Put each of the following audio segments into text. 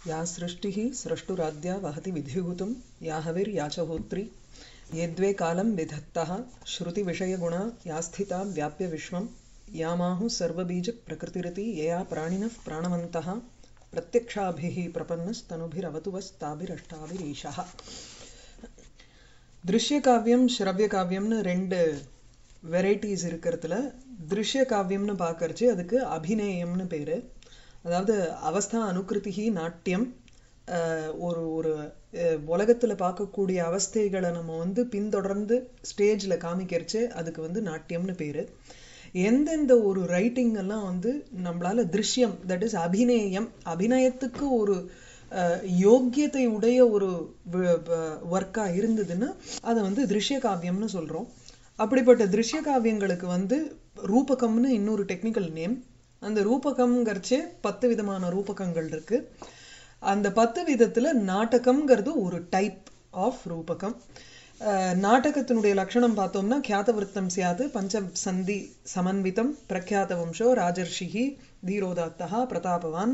या सृष्टिः स्रष्टुराद्या वहति विधिभूतं या हविर्या च होत्री ये द्वे कालं विधत्तः श्रुतिविषयगुणा या स्थिता व्याप्य विश्वं यामाहुः सर्वबीजप्रकृतिरिति यया प्राणिनः प्राणवन्तः प्रत्यक्षाभिः प्रपन्नस्तनुभिरवतु वस्ताभिरष्टाभिरीशः திருஷ்ய காவியம் ஸ்ரவ்ய காவியம்னு ரெண்டு வெரைட்டிஸ் இருக்கிறதுல திருஷ்ய காவியம்னு பார்க்கறச்சு அதுக்கு அபிநயம்னு பேரு அதாவது அவஸ்தா அனுகிருதிகி நாட்டியம் அஹ், ஒரு ஒரு அஹ், உலகத்துல பார்க்கக்கூடிய அவஸ்தைகளை நம்ம வந்து பின்தொடர்ந்து ஸ்டேஜ்ல காமிக்கிறச்சு அதுக்கு வந்து நாட்டியம்னு பேரு எந்தெந்த ஒரு ரைட்டிங் எல்லாம் வந்து நம்மளால திருஷ்யம் தட் இஸ் அபிநயம் அபிநயத்துக்கு ஒரு அஹ், யோக்கியத்தை உடைய ஒரு ஒர்க்கா இருந்ததுன்னா அதை வந்து திருஷ்ய காவியம்னு சொல்றோம் அப்படிப்பட்ட திருஷ்ய காவியங்களுக்கு வந்து ரூபகம்னு இன்னொரு டெக்னிக்கல் நேம் அந்த ரூபகம்ங்கிறச்சே பத்து விதமான ரூபகங்கள் இருக்கு அந்த பத்து விதத்துல நாடகம்ங்கிறது ஒரு டைப் ஆஃப் ரூபகம் அஹ், நாடகத்தினுடைய லட்சணம் பார்த்தோம்னா கியாதவிருத்தம் சியாது பஞ்ச சந்தி சமன்விதம் பிரக்யாத வம்சோ ராஜர்ஷிஹி தீரோதாத்தா பிரதாபவான்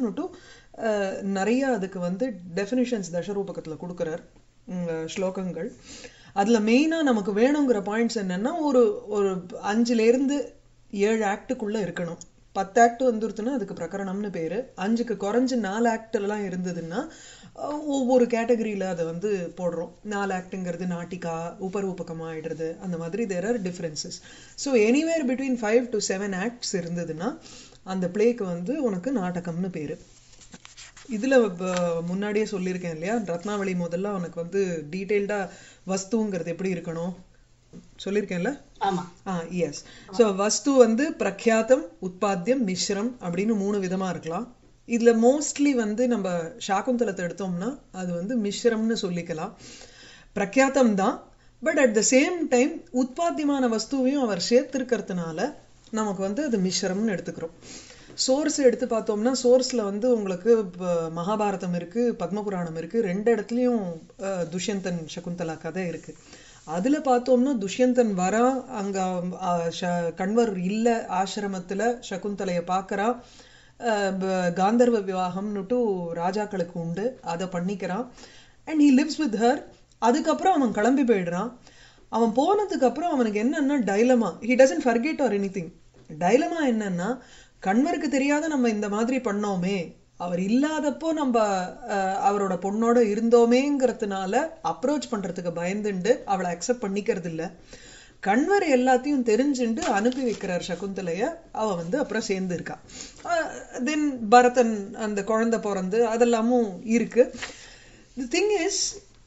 நிறைய அதுக்கு வந்து டெஃபினிஷன்ஸ் தசரூபகத்துல கொடுக்குறார் உம், ஸ்லோகங்கள் அதுல மெயினா நமக்கு வேணுங்கிற பாயிண்ட்ஸ் என்னன்னா ஒரு ஒரு அஞ்சுல இருந்து ஏழு ஆக்டுக்குள்ள இருக்கணும் பத்து ஆக்ட் வந்துருச்சுன்னா அதுக்கு பிரகரணம்னு பேரு அஞ்சுக்கு குறைஞ்சு நாலு ஆக்ட் எல்லாம் இருந்ததுன்னா அஹ், ஒவ்வொரு கேட்டகரியில அதை வந்து போடுறோம் நாலு ஆக்டுங்கிறது நாட்டிகா உபரூபகம் ஆயிடுறது அந்த மாதிரி there are differences so anywhere between five to seven acts இருந்ததுன்னா அந்த பிளேக்கு வந்து உனக்கு நாடகம்னு பேரு இதுல ப- முன்னாடியே சொல்லியிருக்கேன் இல்லையா ரத்னாவளி முதல்ல உனக்கு வந்து டீடைல்டா வஸ்துங்கிறது எப்படி இருக்கணும் சொல்லியிருக்கேன்ல ஆமா ஆ எஸ் ஸோ வஸ்து வந்து பிரக்யாத்தம் உட்பாத்தியம் மிஸ்ரம் அப்படின்னு மூணு விதமா இருக்கலாம் இதுல மோஸ்ட்லி வந்து நம்ம சாகுந்தலத்தை எடுத்தோம்னா அது வந்து மிஸ்ரம்னு சொல்லிக்கலாம் பிரக்யாத்தம் தான் but at the same time உட்பாத்தியமான வஸ்துவையும் அவர் சேர்த்திருக்கிறதுனால நமக்கு வந்து அது மிஸ்ரம்னு எடுத்துக்கிறோம் சோர்ஸ் எடுத்து பார்த்தோம்னா சோர்ஸ்ல வந்து உங்களுக்கு இப்ப மகாபாரதம் இருக்கு பத்மபுராணம் இருக்கு ரெண்டு இடத்துலயும் அஹ், துஷ்யந்தன் சகுந்தலா கதை இருக்கு அதுல பார்த்தோம்னா துஷ்யந்தன் வரா அங்க அஹ், ஷ- கண்வர் இல்ல ஆசிரமத்துல சகுந்தலைய பார்க்கறா அஹ், ப- காந்தர்வ விவாகம்னுட்டு ராஜாக்களுக்கு உண்டு அதை பண்ணிக்கிறான் and he lives with her அதுக்கப்புறம் அவன் கிளம்பி போயிடுறான் அவன் போனதுக்கு அப்புறம் அவனுக்கு என்னன்னா dilemma he doesn't forget or anything dilemma என்னன்னா கண்வருக்கு தெரியாத நம்ம இந்த மாதிரி பண்ணோமே அவர் இல்லாதப்போ நம்ம அஹ், அவரோட பொண்ணோட இருந்தோமேங்கிறதுனால அப்ரோச் பண்றதுக்கு பயந்துண்டு அவளை அக்செப்ட் பண்ணிக்கிறது இல்ல கண்வர் எல்லாத்தையும் தெரிஞ்சுண்டு அனுப்பி வைக்கிறார் சகுந்தலைய அவ வந்து அப்புறம் சேர்ந்து இருக்கா தென் பரதன் அந்த குழந்தை பிறந்து அதெல்லாமும் இருக்கு தி திங் இஸ்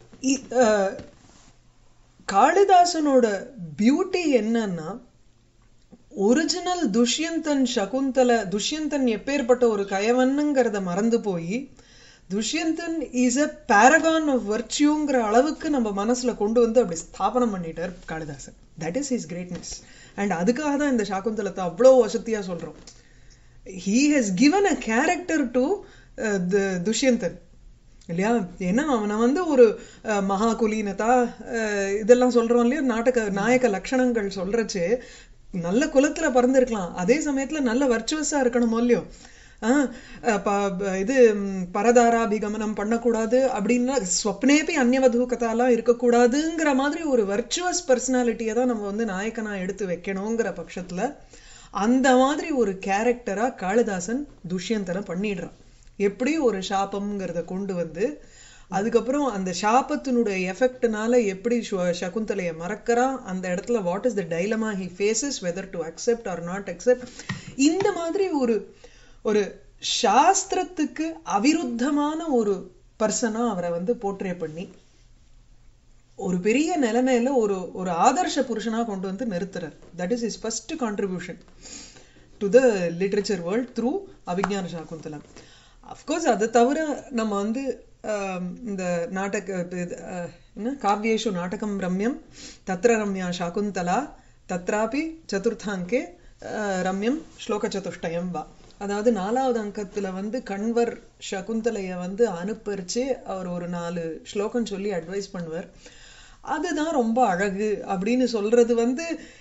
காளிதாசனோட பியூட்டி என்னன்னா ஒரிஜினல் துஷ்யந்தன் சகுந்தல துஷ்யந்தன் எப்பேற்பட்ட ஒரு கயவன்னுங்கிறத மறந்து போய் Dushyanthan is a paragon of வர்ச்சியூங்கிற அளவுக்கு நம்ம மனசுல கொண்டு வந்து அப்படி ஸ்தாபனம் பண்ணிட்டார் Kalidasan that is his greatness and அதுக்காக தான் இந்த சாகுந்தலத்தை அவ்வளோ வசதியா சொல்றோம் he has given a character to Dushyanthan இல்லையா ஏன்னா அவனை வந்து ஒரு அஹ், மகாகுலீனதா அஹ், இதெல்லாம் சொல்றோம் இல்லையா நாடக நாயக லட்சணங்கள் சொல்றச்சு நல்ல குலத்துல பிறந்திருக்கலாம் அதே சமயத்துல நல்ல வர்ச்சுவஸா இருக்கணுமோ இல்லையோ ஆஹ், அஹ், ப- ப- இது ம், பரதாராபிகமனம் பண்ணக்கூடாது அப்படின்னா ஸ்வப்னேபி அந்நியவது கதாலாம் இருக்கக்கூடாதுங்கிற மாதிரி ஒரு வர்ச்சுவஸ் பர்சனாலிட்டியை தான் நம்ம வந்து நாயக்கனா எடுத்து வைக்கணுங்கிற பட்சத்துல அந்த மாதிரி ஒரு கேரக்டரா காளிதாசன் துஷ்யந்தனை பண்ணிடுறான் எப்படி ஒரு சாபம்ங்கிறத கொண்டு வந்து அதுக்கப்புறம் அந்த சாபத்தினுடைய எஃபெக்ட்னால எப்படி சு- சகுந்தலைய மறக்கறான் அந்த இடத்துல what is the dilemma he faces whether to accept or not accept இந்த மாதிரி ஒரு ஒரு சாஸ்திரத்துக்கு அவிருத்தமான ஒரு பர்சனா அவரை வந்து போர்ட்ரே பண்ணி ஒரு பெரிய நிலைமையில ஒரு ஒரு ஆதர்ஷ புருஷனா கொண்டு வந்து நிறுத்துறார் that is is first contribution to the literature world through Abhijnana Shakuntalam of course அதை தவிர நம்ம வந்து ஆம், இந்த நாடக இது, அஹ், என்ன காவியேஷு நாடகம் ரம்யம் தத்ர ரம்யா சாகுந்தலா தத்ராபி சதுர்த்தாங்கே அஹ், ரம்யம் ஸ்லோக சதுஷ்டயம் வா அதாவது நாலாவது அங்கத்துல வந்து கண்வர் சகுந்தலைய வந்து அனுப்பரிச்சு அவர் ஒரு நாலு ஸ்லோகம் சொல்லி அட்வைஸ் பண்ணுவார் அதுதான் ரொம்ப அழகு அப்படின்னு சொல்றது வந்து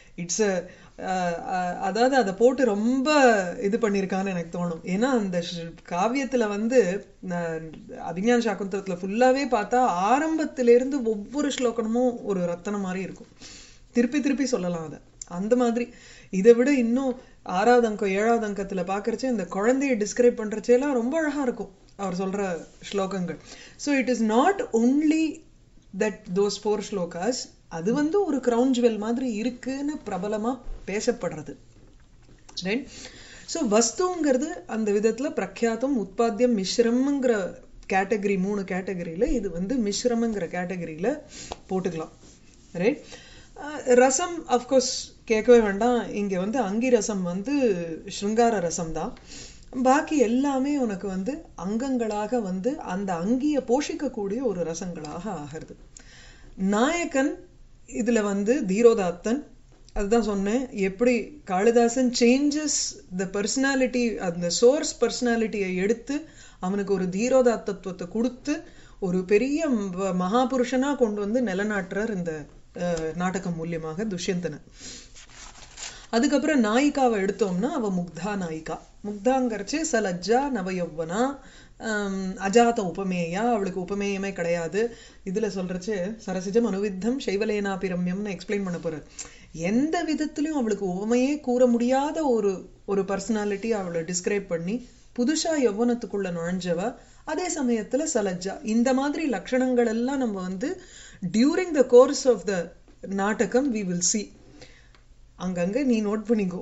இட்ஸ் அதாவது அதை போட்டு ரொம்ப இது பண்ணியிருக்கான்னு எனக்கு தோணும் ஏன்னா அந்த ஷ்- காவியத்துல வந்து நான் அபிஞான சாக்குந்தரத்துல ஃபுல்லாவே பார்த்தா ஆரம்பத்திலிருந்து ஒவ்வொரு ஸ்லோகனமும் ஒரு ரத்தனம் மாதிரி இருக்கும் திருப்பி திருப்பி சொல்லலாம் அதை அந்த மாதிரி இதை விட இன்னும் ஆறாவது அங்கம் ஏழாவது அங்கத்துல பார்க்கறச்சே இந்த குழந்தைய டிஸ்கிரைப் பண்றச்சே எல்லாம் ரொம்ப அழகா இருக்கும் அவர் சொல்ற ஸ்லோகங்கள் so it is not only that those four slokas அது வந்து ஒரு கிரவுன் ஜுவல் மாதிரி இருக்குன்னு பிரபலமா பேசப்படுறது ரைட் ஸோ வஸ்துங்கிறது அந்த விதத்துல பிரக்யாத்தம் உற்பத்தியம் மிஸ்ரம்ங்கிற கேட்டகரி மூணு கேட்டகரியில இது வந்து மிஸ்ரம்ங்கிற கேட்டகரியில போட்டுக்கலாம் ரைட் ரசம் அஃப்கோர்ஸ் கேட்கவே வேண்டாம் இங்க வந்து அங்கி ரசம் வந்து ஸ்ருங்கார ரசம் தான் பாக்கி எல்லாமே உனக்கு வந்து அங்கங்களாக வந்து அந்த அங்கியை போஷிக்கக்கூடிய ஒரு ரசங்களாக ஆகிறது நாயகன் இதுல வந்து தீரோதாத்தன் அதுதான் சொன்னேன் எப்படி காளிதாசன் சேஞ்சஸ் த பர்சனாலிட்டி அந்த சோர்ஸ் பர்சனாலிட்டியை எடுத்து அவனுக்கு ஒரு தீரோதாத்தத்துவத்தை கொடுத்து ஒரு பெரிய ம- மகாபுருஷனா கொண்டு வந்து நிலநாட்டுறார் இந்த அஹ், நாடகம் மூலியமாக துஷ்யந்தனை அதுக்கப்புறம் நாயிகாவை எடுத்தோம்னா அவ முக்தா நாயிகா முக்தாங்கிறச்சு சலஜ்ஜா நவயௌவனா ஆம், அஜாத உபமேயா அவளுக்கு உபமேயமே கிடையாது இதுல சொல்றச்சு சரசிஜம் அனுவித்தம் சைவலேனாபிரம்யம்னு எக்ஸ்பிளைன் பண்ண போறார் எந்த விதத்திலும் அவளுக்கு உவமையே கூற முடியாத ஒரு ஒரு பர்சனாலிட்டி அவளை டிஸ்கிரைப் பண்ணி புதுசா யௌவனத்துக்குள்ள நுழைஞ்சவ அதே சமயத்துல சலஜ்ஜா இந்த மாதிரி லட்சணங்கள் எல்லாம் நம்ம வந்து டியூரிங் த கோர்ஸ் ஆஃப் த நாடகம் வி வில் see அங்கங்க நீ நோட் பண்ணிக்கோ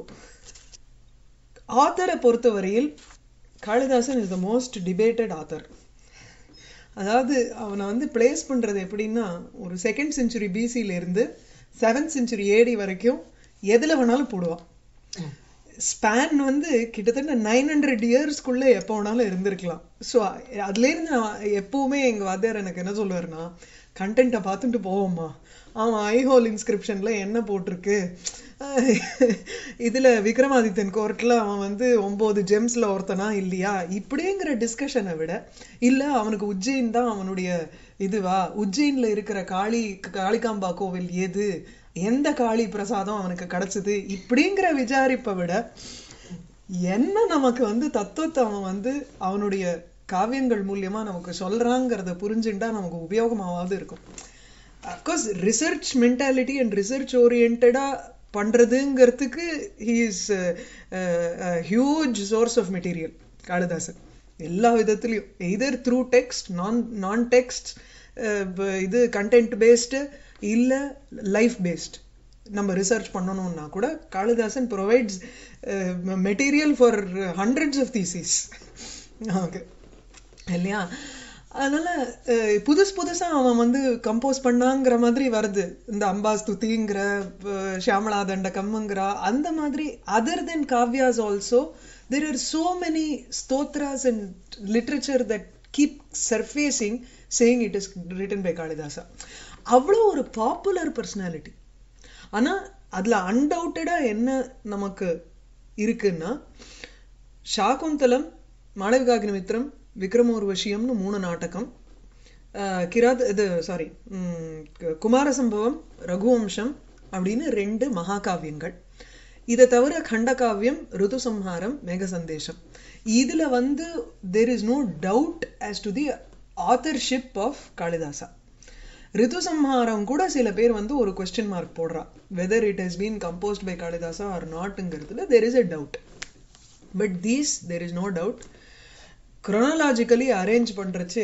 ஆத்தரை பொறுத்தவரையில் Kalidasan is the most debated author அதாவது அவனை வந்து பிளேஸ் பண்றது எப்படின்னா ஒரு செகண்ட் செஞ்சுரி பிசில இருந்து செவன்த் செஞ்சுரி ஏடி வரைக்கும் எதுல வேணாலும் போடுவான் ஸ்பேன் வந்து கிட்டத்தட்ட நைன் ஹண்ட்ரட் இயர்ஸ்க்குள்ள எப்போ வேணாலும் இருந்திருக்கலாம் ஸோ அதுலேருந்து நான் எப்பவுமே எங்க வாத்தியார் எனக்கு என்ன சொல்லுவாருன்னா கண்டென்ட்டை பார்த்துட்டு போவோம்மா அவன் ஐஹோல் இன்ஸ்கிரிப்ஷன்ல என்ன போட்டிருக்கு அஹ் இதுல விக்ரமாதித்தன் கோர்ட்ல அவன் வந்து ஒன்பது ஜெம்ஸ்ல ஒருத்தனா இல்லையா இப்படிங்கிற டிஸ்கஷனை விட இல்ல அவனுக்கு உஜ்ஜைன் தான் அவனுடைய இதுவா உஜ்ஜைன்ல இருக்கிற காளி காளிகாம்பா கோவில் எது எந்த காளி பிரசாதம் அவனுக்கு கிடைச்சது இப்படிங்கிற விசாரிப்பை விட என்ன நமக்கு வந்து தத்துவத்தை அவன் வந்து அவனுடைய காவியங்கள் மூலியமா நமக்கு சொல்றாங்கிறத புரிஞ்சுட்டா நமக்கு உபயோகமாவது இருக்கும் of course research mentality and research oriented பண்றதுங்கிறதுக்கு he is huge source of material Kalidasan எல்லா விதத்துலயும் either through text non non text இது கண்டென்ட் பேஸ்டு இல்ல லைஃப் பேஸ்ட் நம்ம ரிசர்ச் பண்ணணும்னா கூட Kalidasan provides material for hundreds of thesis okay இல்லையா அதனால அஹ், புதுசு புதுசா அவன் வந்து கம்போஸ் பண்ணாங்கிற மாதிரி வருது இந்த அம்பாஸ்துதிங்கிற அஹ், ஷியாமளா தண்டகம்ங்கிற அந்த மாதிரி other than kavyas also there are so many stotras and literature that keep surfacing saying it is written by Kalidasa அவ்வளோ ஒரு பாப்புலர் பர்சனாலிட்டி ஆனா அதுல அன்டவுட்டடா என்ன நமக்கு இருக்குன்னா சாகுந்தலம் மாளவிகாக்னிமித்திரம் விக்ரமோர்வசியம்னு மூணு நாடகம் அஹ், கிராத் இது சாரி குமார சம்பவம் ரகுவம்சம் அப்படின்னு ரெண்டு மகாகாவியங்கள் இதை தவிர கண்டகாவியம் ருது சம்ஹாரம் மேக சந்தேஷம் இதுல வந்து there is no doubt as to the authorship of Kalidasa Ritu Samharam கூட சில பேர் வந்து ஒரு கொஸ்டின் மார்க் போடுறா whether it has been composed by Kalidasa or நாட்ங்கிறதுல there is a doubt but these there is no doubt chronologically arrange பண்றச்சு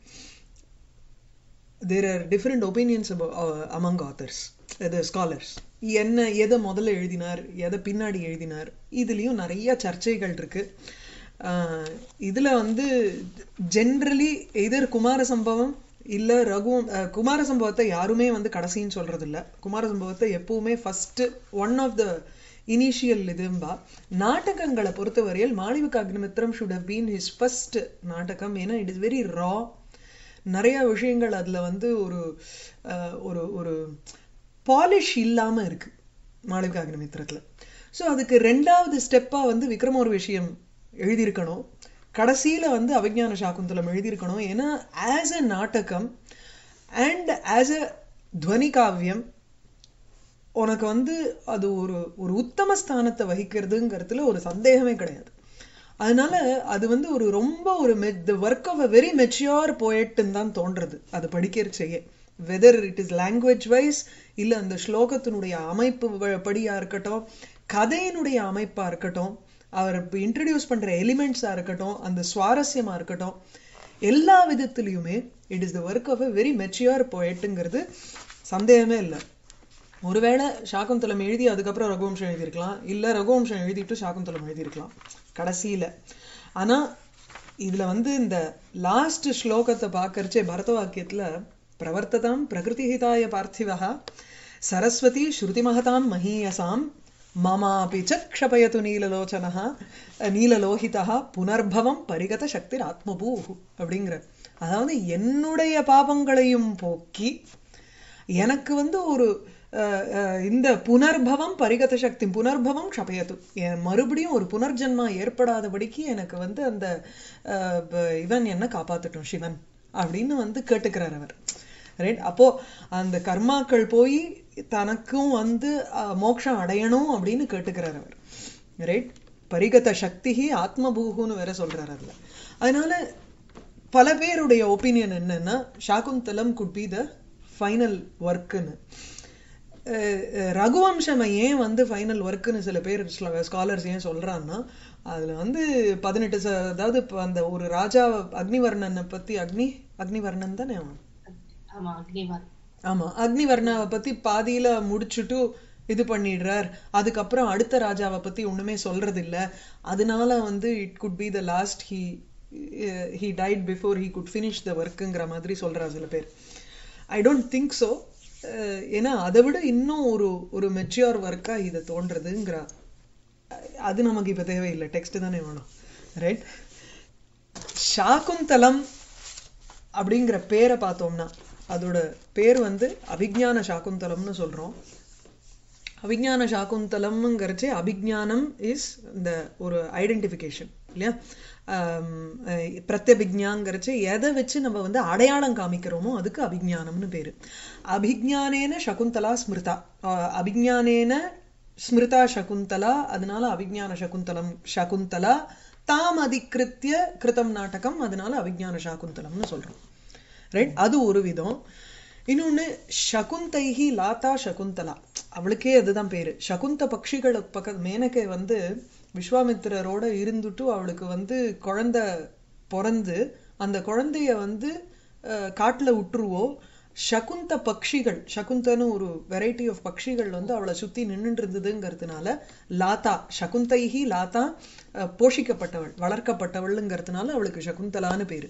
there are different opinions among authors இது scholars என்ன எதை முதல்ல எழுதினார் எதை பின்னாடி எழுதினார் இதுலயும் நிறைய சர்ச்சைகள் இருக்கு ஆஹ் இதுல வந்து ஜென்ரலி எதர் குமார சம்பவம் இல்ல ரகுவம் அஹ் குமார சம்பவத்தை யாருமே வந்து கடைசின்னு சொல்றது இல்ல குமார சம்பவத்தை எப்பவுமே first one of the initial இதும்பா நாடகங்களை பொறுத்தவரையில் மாளிவுக்கு Agnimitram should have been his first நாடகம் ஏன்னா இட் இஸ் வெரி ரா நிறைய விஷயங்கள் அதுல வந்து ஒரு அஹ், ஒரு ஒரு பாலிஷ் இல்லாம இருக்கு மாளவிகா அக்னிமித்திரத்துல சோ அதுக்கு ரெண்டாவது ஸ்டெப்பா வந்து விக்ரம ஒரு விஷயம் எழுதியிருக்கணும் கடைசியில வந்து அவிஞான சாகுந்தலம் எழுதியிருக்கணும் ஏன்னா ஆஸ் அ நாடகம் அண்ட் ஆஸ் அ துவனி காவியம் உனக்கு வந்து அது ஒரு ஒரு உத்தம ஸ்தானத்தை வகிக்கிறதுங்கிறதுல ஒரு சந்தேகமே கிடையாது அதனால அது வந்து ஒரு ரொம்ப ஒரு the work of a very mature போயட்டுன்னு தான் தோன்றது அது படிக்கிறச்சேயே whether it is language wise இல்ல அந்த ஸ்லோகத்தினுடைய அமைப்பு வ- படியா இருக்கட்டும் கதையினுடைய அமைப்பா இருக்கட்டும் அவர் இன்ட்ரடியூஸ் பண்ற எலிமெண்ட்ஸா இருக்கட்டும் அந்த சுவாரஸ்யமா இருக்கட்டும் எல்லா விதத்திலையுமே it is the work of a very mature போயட்டுங்கிறது சந்தேகமே இல்லை ஒருவேளை சாகுந்தலம் எழுதி அதுக்கப்புறம் ரகுவம்சம் எழுதியிருக்கலாம் இல்ல ரகுவம்சம் எழுதிட்டு சாகுந்தலம் எழுதியிருக்கலாம் கடைசியில ஆனா இதுல வந்து இந்த லாஸ்ட் ஸ்லோகத்தை பார்க்கறச்சே பரத வாக்கியத்துல பிரவர்த்ததாம் பிரகிருதிஹிதாய பார்த்திவஹ சரஸ்வதி ஸ்ருதிமகதாம் மகீயசாம் மமாபி ச க்ஷபயது நீலலோச்சனः நீலலோகிதः புனர்பவம் பரிகத சக்திர் ஆத்மபூஹு அப்படிங்கிற அதாவது என்னுடைய பாபங்களையும் போக்கி எனக்கு வந்து ஒரு அஹ், அஹ், இந்த புனர்பவம் பரிகத சக்தி புனர்பவம் க்ஷபயத்து என் மறுபடியும் ஒரு புனர்ஜன்மா ஏற்படாதபடிக்கு எனக்கு வந்து அந்த அஹ், ப- இவன் என்ன காப்பாத்தட்டும் சிவன் அப்படின்னு வந்து கேட்டுக்கிறார் அவர் ரைட் அப்போ அந்த கர்மாக்கள் போய் தனக்கும் வந்து அஹ், மோட்சம் அடையணும் அப்படின்னு கேட்டுக்கிறார் அவர் ரைட் பரிகத சக்தி ஆத்மபூகுன்னு வேற சொல்றாரு அதுல அதனால பல பேருடைய ஒப்பீனியன் என்னன்னா Shakuntalam could be the final ஒர்க்குன்னு ரகுவம்சம் ஏன் வந்து ஃபைனல் ஒர்க்குன்னு சில பேர் ஸ்காலர்ஸ் ஏன் சொல்றான்னா அதுல வந்து பதினெட்டு ச- அதாவது இப்ப அந்த ஒரு ராஜா அக்னிவர்ணனை பத்தி அக்னி அக்னிவர்ணன் தானே அவன் ஆமா அக்னிவர் ஆமா அக்னிவர்ணாவை பத்தி பாதியில முடிச்சுட்டு இது பண்ணிடுறார் அதுக்கப்புறம் அடுத்த ராஜாவை பத்தி ஒண்ணுமே சொல்றது இல்ல அதனால வந்து it could be the last he he died before he could finish the ஒர்க்குங்கிற மாதிரி சொல்றா சில பேர் ஐ டோன்ட் திங்க் ஸோ ஏன்னா அதை விட இன்னும் ஒரு ஒரு மெச்சியோர் ஒர்க்கா இதை தோன்றதுங்கிறா அது நமக்கு இப்ப தேவையில்லை டெக்ஸ்ட் தானே வேணும் ரைட் சாகுந்தலம் அப்படிங்கிற பேரை பார்த்தோம்னா அதோட பேர் வந்து அபிஜ்ஞான சாகுந்தலம்னு சொல்றோம் அபிஜ்ஞான சாகுந்தலம்ங்கிறச்சே அபிஜ்ஞானம் இஸ் இந்த ஒரு ஐடென்டிஃபிகேஷன் இல்லையா ஆம், அஹ், பிரத்யபிஜ்ஞாங்கிறச்சு எதை வச்சு நம்ம வந்து அடையாளம் காமிக்கிறோமோ அதுக்கு அபிஜ்ஞானம்னு பேரு அபிஜ்ஞானேன சகுந்தலா ஸ்மிருதா அஹ், அபிஜ்ஞானேன ஸ்மிருதா சகுந்தலா அதனால அபிஜ்ஞான சகுந்தலம் சகுந்தலா தாம் அதிகிருத்திய கிருதம் நாடகம் அதனால அபிஜ்ஞான சாகுந்தலம்னு சொல்றோம் ரைட் அது ஒரு விதம் இன்னொன்னு சகுந்தைஹி லாதா சகுந்தலா அவளுக்கே அதுதான் பேரு சகுந்த பக்ஷிகள் பக்க மேனகை வந்து விஸ்வாமித்திரரோட இருந்துட்டு அவளுக்கு வந்து குழந்தை பிறந்து அந்த குழந்தைய வந்து அஹ், காட்டுல விட்டுருவோ சகுந்த பக்ஷிகள் சகுந்தன்னு ஒரு வெரைட்டி ஆஃப் பக்ஷிகள் வந்து அவளை சுத்தி நின்னுட்டு இருந்ததுங்கிறதுனால லாதா சகுந்தைஹி லாதா அஹ், போஷிக்கப்பட்டவள் வளர்க்கப்பட்டவள்ங்கிறதுனால அவளுக்கு சகுந்தலான்னு பேரு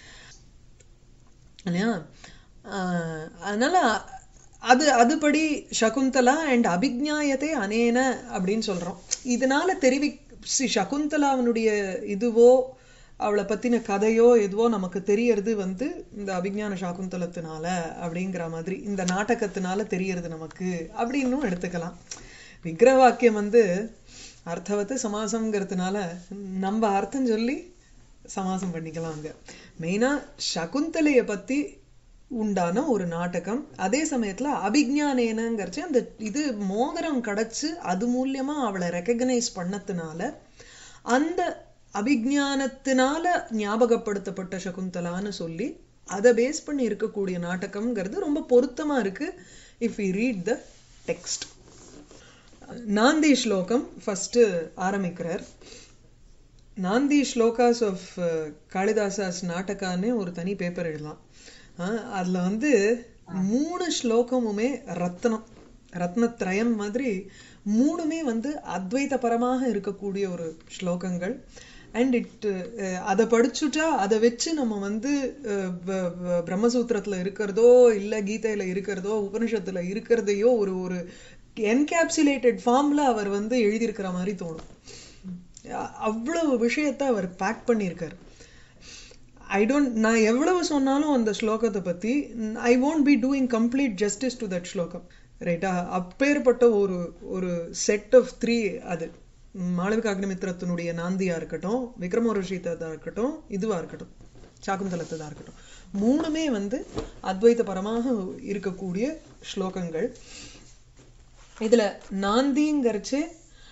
இல்லையா ஆஹ் அதனால அது அதுபடி சகுந்தலா அண்ட் அபிஜ்ஞாயத்தை அனேன அப்படின்னு சொல்றோம் இதனால தெரிவி சி சகுந்தலாவினுடைய இதுவோ அவளை பத்தின கதையோ எதுவோ நமக்கு தெரியறது வந்து இந்த அபிஜ்ஞான சாகுந்தலத்தினால அப்படிங்கிற மாதிரி இந்த நாடகத்தினால தெரியறது நமக்கு அப்படின்னும் எடுத்துக்கலாம் விக்கிரக வாக்கியம் வந்து அர்த்தவத்து சமாசம்ங்கிறதுனால நம்ம அர்த்தம் சொல்லி சமாசம் பண்ணிக்கலாம் அங்க மெயினா சகுந்தலைய பத்தி உண்டான ஒரு நாடகம் அதே சமயத்துல அபிஜ்ஞானேனங்கிறச்சு அந்த இது மோதிரம் கிடைச்சு அது மூலியமா அவளை ரெக்கக்னைஸ் பண்ணதுனால அந்த அபிஜ்ஞானத்தினால ஞாபகப்படுத்தப்பட்ட சகுந்தலான்னு சொல்லி அதை பேஸ் பண்ணி இருக்கக்கூடிய நாடகம்ங்கிறது ரொம்ப பொருத்தமா இருக்கு if you read the text நாந்தி ஸ்லோகம் ஃபர்ஸ்ட் ஆரம்பிக்கிறார் நாந்தி ஸ்லோகாஸ் ஆஃப் காளிதாசாஸ் நாட்டகான்னு ஒரு தனி பேப்பர் எழுதலாம் ஆஹ் அதுல வந்து மூணு ஸ்லோகமுமே ரத்னம் ரத்னத்ரயம் மாதிரி மூணுமே வந்து அத்வைதபரமாக இருக்கக்கூடிய ஒரு ஸ்லோகங்கள் அண்ட் இட் அதை படிச்சுட்டா அதை வச்சு நம்ம வந்து அஹ், ப- ப- பிரம்மசூத்திரத்துல இருக்கிறதோ இல்ல கீதையில இருக்கிறதோ உபனிஷத்துல இருக்கிறதையோ ஒரு ஒரு என்கேப்சுலேட்டட் ஃபார்ம்ல அவர் வந்து எழுதியிருக்கிற மாதிரி தோணும் அ- அவ்வளவு விஷயத்தை அவர் பேக் பண்ணியிருக்காரு ஐ டோன்ட் நான் எவ்வளவு சொன்னாலும் அந்த ஸ்லோகத்தை பத்தி I won't be doing complete justice to that ஸ்லோகம் ரைட்டா அப்பேற்பட்ட ஒரு ஒரு செட் ஆஃப் த்ரீ அது மாளவிகாக்னிமித்திரத்தினுடைய நாந்தியா இருக்கட்டும் விக்ரமோரஷிதா இருக்கட்டும் இதுவா இருக்கட்டும் சாகுந்தலத்ததா இருக்கட்டும் மூணுமே வந்து அத்வைத பரமாக இருக்கக்கூடிய ஸ்லோகங்கள் இதுல நாந்திங்கிறச்சு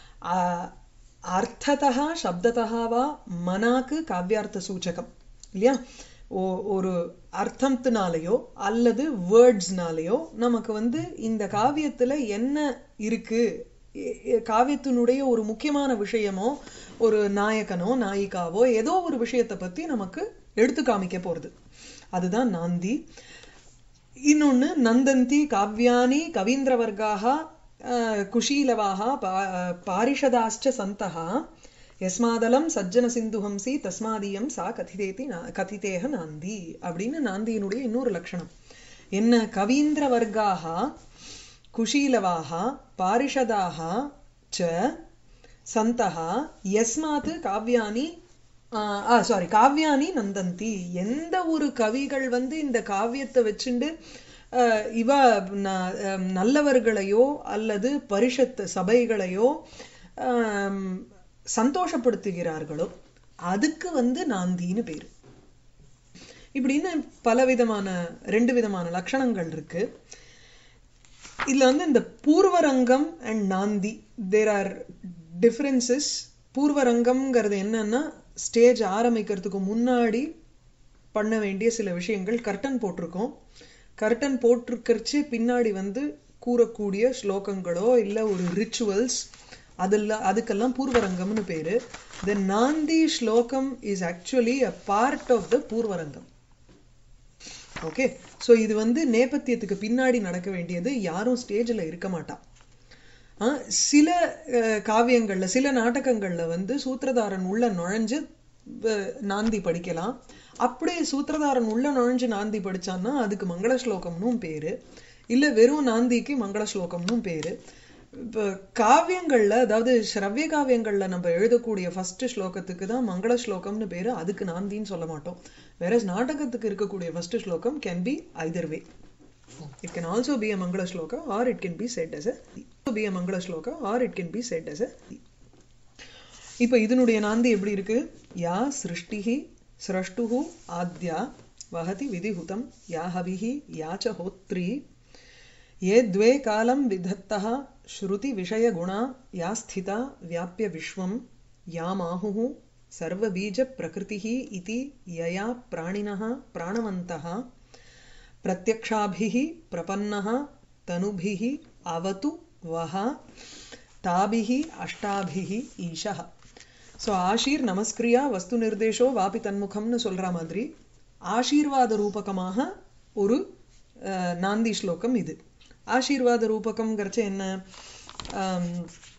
அர்த்ததா சப்ததா வா மனாக்கு காவியார்த்த சூச்சகம் இல்லையா ஓ- ஒரு அர்த்தத்தினாலேயோ அல்லது வேர்ட்ஸ்னாலேயோ நமக்கு வந்து இந்த காவியத்துல என்ன இருக்கு எ- எ- காவியத்தினுடைய ஒரு முக்கியமான விஷயமோ ஒரு நாயகனோ நாயிகாவோ ஏதோ ஒரு விஷயத்தை பத்தி நமக்கு எடுத்து காமிக்க போறது அதுதான் நாந்தி இன்னொன்னு நந்தந்தி காவ்யானி கவீந்திரவர்காக அஹ், குஷீலவாக பா- பாரிஷதாश्च சந்தः யஸ்மாதலம் சஜ்ஜன சிந்துஹம்சி தஸ்மாதியம் சா கதிதேதி நா- கதிதேக நாந்தி அப்படின்னு நாந்தியினுடைய இன்னொரு லட்சணம் என்ன கவீந்திரவர்காக குஷீலவாக பாரிஷதாக ச சந்தः யஸ்மாத் காவ்யானி சாரி காவ்யானி நந்தந்தி எந்த ஒரு கவிகள் வந்து இந்த காவியத்தை வச்சுண்டு ஆஹ், இவ ந- ஆம், நல்லவர்களையோ அல்லது பரிஷத் சபைகளையோ ஆம், சந்தோஷப்படுத்துகிறார்களோ அதுக்கு வந்து நாந்தின்னு பேரு இப்படின்னு பலவிதமான ரெண்டு விதமான லட்சணங்கள் இருக்கு இதுல வந்து இந்த பூர்வரங்கம் அண்ட் நாந்தி தேர் ஆர் டிஃபரன்சஸ் பூர்வரங்கம்ங்கிறது என்னன்னா ஸ்டேஜ் ஆரம்பிக்கிறதுக்கு முன்னாடி பண்ண வேண்டிய சில விஷயங்கள் கர்டன் போட்டிருக்கோம் கர்டன் போட்டிருக்கிறச்சு பின்னாடி வந்து கூறக்கூடிய ஸ்லோகங்களோ இல்ல ஒரு ரிச்சுவல்ஸ் அதெல்லாம் அதுக்கெல்லாம் பூர்வரங்கம்னு பேரு த நாந்தி ஸ்லோகம் is actually a part of the பூர்வரங்கம் ஓகே சோ இது வந்து நேபத்தியத்துக்கு பின்னாடி நடக்க வேண்டியது யாரும் ஸ்டேஜ்ல இருக்க மாட்டா ஆ, சில அஹ், காவியங்கள்ல சில நாடகங்கள்ல வந்து சூத்திரதாரன் உள்ள நுழைஞ்சு அஹ், நாந்தி படிக்கலாம் அப்படியே சூத்திரதாரன் உள்ள நுழைஞ்சு நாந்தி படிச்சான்னா அதுக்கு மங்கள ஸ்லோகம்னும் பேரு இல்ல வெறும் நாந்திக்கு மங்கள ஸ்லோகம்னும் பேரு இப்ப காவியங்கள்ல அதாவது ஸ்ரவ்ய காவியங்கள்ல நம்ம எழுதக்கூடிய ஃபர்ஸ்ட் ஸ்லோகத்துக்கு தான் மங்கள ஸ்லோகம்னு பேரு அதுக்கு நாந்தின்னு சொல்ல மாட்டோம் வேற நாடகத்துக்கு இருக்கக்கூடிய ஃபர்ஸ்ட் ஸ்லோகம் can be either way It can also be a Mangala Shloka or it can be said as a be a Mangala Shloka or it can be said as a இப்ப இதனுடைய நாந்தி எப்படி இருக்கு யா சிருஷ்டிஹி சிரஷ்டுஹு ஆத்யா வஹதி விதிஹுதம் யா ஹவிஹி யா ச ஹோத்ரி ये द्वे कालं विधत्तः श्रुतिविषयगुणा या स्थिता व्याप्य विश्वं यामाहुः सर्वबीजप्रकृतिः इति यया प्राणिनः प्राणवन्तः प्रत्यक्षाभिः प्रपन्नः तनुभिः अवतु वः ताभिः अष्टाभिः ईशः ஸோ ஆஷீர் நமஸ்கிரியா வஸ்து நிர்தேஷோ வாபி தன்முகம்னு சொல்ற மாதிரி ஆசீர்வாத ரூபகமாக ஒரு அஹ், நாந்தி ஸ்லோகம் இது ஆசீர்வாத ரூபகம்ங்கிறச்ச என்ன ஆம்,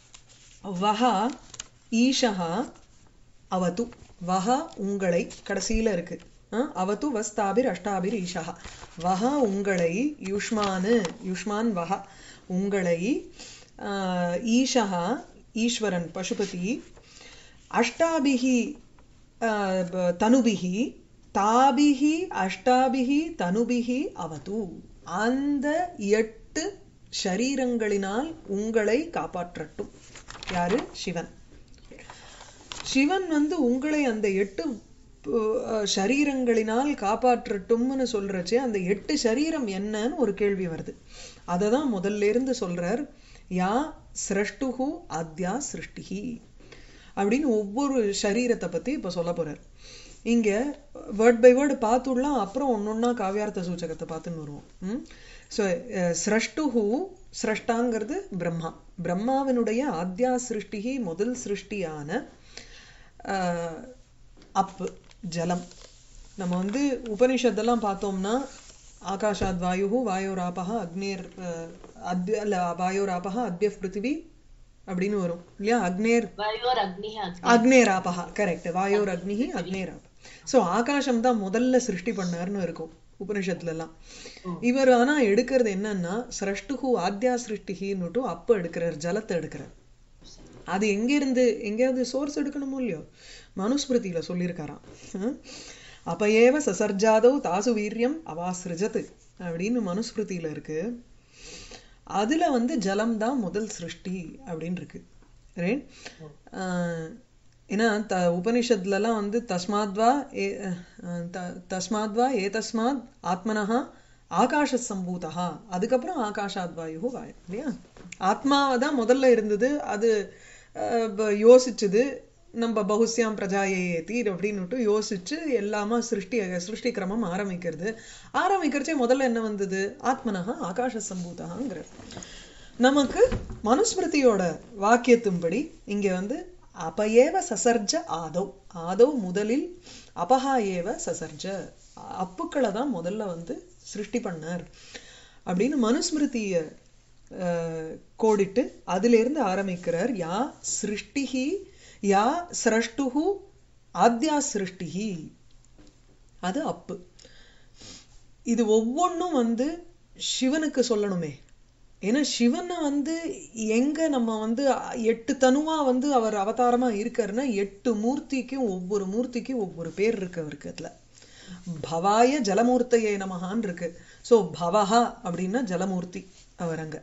வஹா ஈஷஹா அவது வஹா உங்களை கடைசியில இருக்கு அஹ், அவது வஸ்தாபிர் அஷ்டாபிர் ஈஷஹா வஹா உங்களை யுஷ்மானு யுஷ்மான் வஹா உங்களை ஆஹ், ஈஷஹா ஈஸ்வரன் பசுபதி அஷ்டாபிஹி ஆஹ், ப- தனுபிஹி தாபிஹி அஷ்டாபிஹி தனுபிஹி அவது அந்த எட்டு ஷரீரங்களினால் உங்களை காப்பாற்றட்டும் யாரு சிவன் சிவன் வந்து உங்களை அந்த எட்டு அஹ், சரீரங்களினால் காப்பாற்றட்டும்னு சொல்றச்சே அந்த எட்டு சரீரம் என்னன்னு ஒரு கேள்வி வருது அதை தான் முதல்ல இருந்து சொல்றார் யா சிரஷ்டுஹு ஆத்யா சிருஷ்டிஹி அப்படின்னு ஒவ்வொரு சரீரத்தை பத்தி இப்ப சொல்ல போறார் இங்க வேர்ட் பை வேர்டு பார்த்துடலாம் அப்புறம் ஒன்னொன்னா காவியார்த்த சூச்சகத்தை பார்த்துன்னு வருவோம் ம் ஸோ சிரஷ்டுஹு சிரஷ்டாங்கிறது பிரம்மா பிரம்மாவினுடைய ஆத்யா சிருஷ்டிகி முதல் சிருஷ்டியான ஆஹ், அப்பு ஜலம் நம்ம வந்து உபனிஷத்தெல்லாம் பார்த்தோம்னா ஆகாஷாத் வாயு வாயோராபக அக்னேர் அஹ், அத்ய அல்ல வாயோராபக அத்ய பிருத்திவி அப்படின்னு வரும் இல்லையா அக்னேர் வயோர் அக்னிஹ அக்னி அக்னேராபகா கரெக்ட் வாயோர் அக்னிஹி அக்னேராப் சோ ஆகாசம் தான் முதல்ல சிருஷ்டி பண்ணாருன்னு இருக்கும் உபனிஷத்துல எல்லாம் இவர் ஆனா எடுக்கிறது என்னன்னா சிரஷ்டுகு ஆத்யா சிருஷ்டிகின்னுட்டு அப்ப எடுக்கிறார் ஜலத்தை எடுக்கிறார் அது எங்க இருந்து எங்கேயாவது சோர்ஸ் எடுக்கணுமோ இல்லையோ மனுஸ்மிருதியில சொல்லியிருக்காராம் ஹம். அப்பயேவ சசர்ஜாதோ தாசு வீரியம் அவாசிருஜது அப்படின்னு மனுஸ்மிருதியில இருக்கு அதுல வந்து ஜலம் தான் முதல் சிருஷ்டி அப்படின்னு இருக்கு ரைட் ஏன்னா த உபனிஷத்துலலாம் வந்து தஸ்மாத்வா ஏ அஹ், த- தஸ்மாத்வா ஏதஸ்மாத் ஆத்மனஹா ஆகாஷ சம்பூதா அதுக்கப்புறம் ஆகாஷாத் வாயு வாயு இல்லையா ஆத்மாவை தான் முதல்ல இருந்தது அது அஹ், ப- யோசிச்சது நம்ம பகுஸ்யாம் பிரஜாயே தீர் அப்படின்னுட்டு யோசிச்சு எல்லாமா சிருஷ்டி சிருஷ்டி கிரமம் ஆரம்பிக்கிறது ஆரம்பிக்கிறச்சே முதல்ல என்ன வந்தது ஆத்மனஹா ஆகாஷ சம்பூதகாங்கிறது நமக்கு மனுஸ்மிருதியோட வாக்கியத்தின்படி இங்க வந்து அபயேவ சசர்ஜ ஆதவ் ஆதவ் முதலில் அபஹா ஏவ சசர்ஜ அப்புக்களை தான் முதல்ல வந்து சிருஷ்டி பண்ணார் அப்படின்னு மனுஸ்மிருதிய அஹ், கோடிட்டு அதிலிருந்து ஆரம்பிக்கிறார் யா சிருஷ்டிஹி யா சிரஷ்டுஹு ஆத்யா சிருஷ்டிஹி அது அப்பு இது ஒவ்வொன்றும் வந்து சிவனுக்கு சொல்லணுமே ஏன்னா சிவனை வந்து எங்க நம்ம வந்து எட்டு தனுவா வந்து அவர் அவதாரமா இருக்காருன்னா எட்டு மூர்த்திக்கும் ஒவ்வொரு மூர்த்திக்கும் ஒவ்வொரு பேர் இருக்கு அவருக்கு அதுல பவாய ஜலமூர்த்தையே நமகான் இருக்கு சோ பவஹா அப்படின்னா ஜலமூர்த்தி அவர் அங்க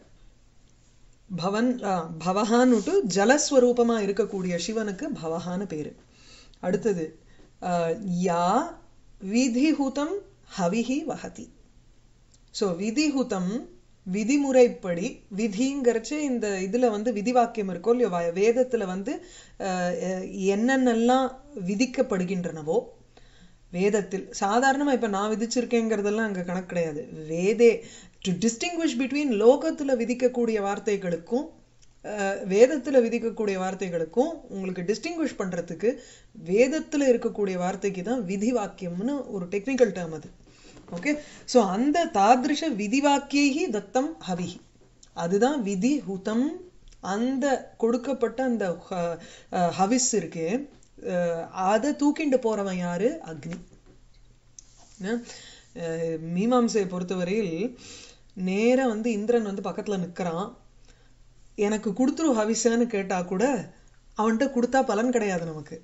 பவன் ஆ, பவஹான்னுட்டு ஜலஸ்வரூபமா இருக்கக்கூடிய சிவனுக்கு பவஹான்னு பேரு அடுத்தது ஆ, யா விதிஹுதம் ஹவிஹி வஹதி ஸோ விதிஹுதம் விதிமுறைப்படி விதிங்கிறச்சு இந்த இதுல வந்து விதி வாக்கியம் இருக்கோ இல்லையோ வ- வேதத்துல வந்து அஹ், அஹ், என்னென்னலாம் விதிக்கப்படுகின்றனவோ வேதத்தில் சாதாரணமா இப்ப நான் விதிச்சிருக்கேங்கிறதெல்லாம் அங்க கணக்கு கிடையாது வேதே டு டிஸ்டிங்விஷ் பிட்வீன் லோகத்துல விதிக்கக்கூடிய வார்த்தைகளுக்கும் அஹ், வேதத்துல விதிக்கக்கூடிய வார்த்தைகளுக்கும் உங்களுக்கு டிஸ்டிங்விஷ் பண்றதுக்கு வேதத்துல இருக்கக்கூடிய வார்த்தைக்கு தான் விதி வாக்கியம்னு ஒரு டெக்னிக்கல் டேர்ம் அது ஓகே சோ அந்த தாதிருஷ விதி வாக்கியைஹி தத்தம் ஹவிஹி அதுதான் விதி ஹுதம் அந்த கொடுக்கப்பட்ட அந்த ஹ- அஹ், ஹவிஸ் இருக்கு அஹ், அதை தூக்கிண்டு போறவன் யாரு அக்னி என்ன? அஹ், மீமாம்சையை பொறுத்தவரையில் நேரா வந்து இந்திரன் வந்து பக்கத்துல நிக்கிறான் எனக்கு கொடுத்துரு ஹவிசன்னு கேட்டா கூட அவன்கிட்ட கொடுத்தா பலன் கிடையாது நமக்கு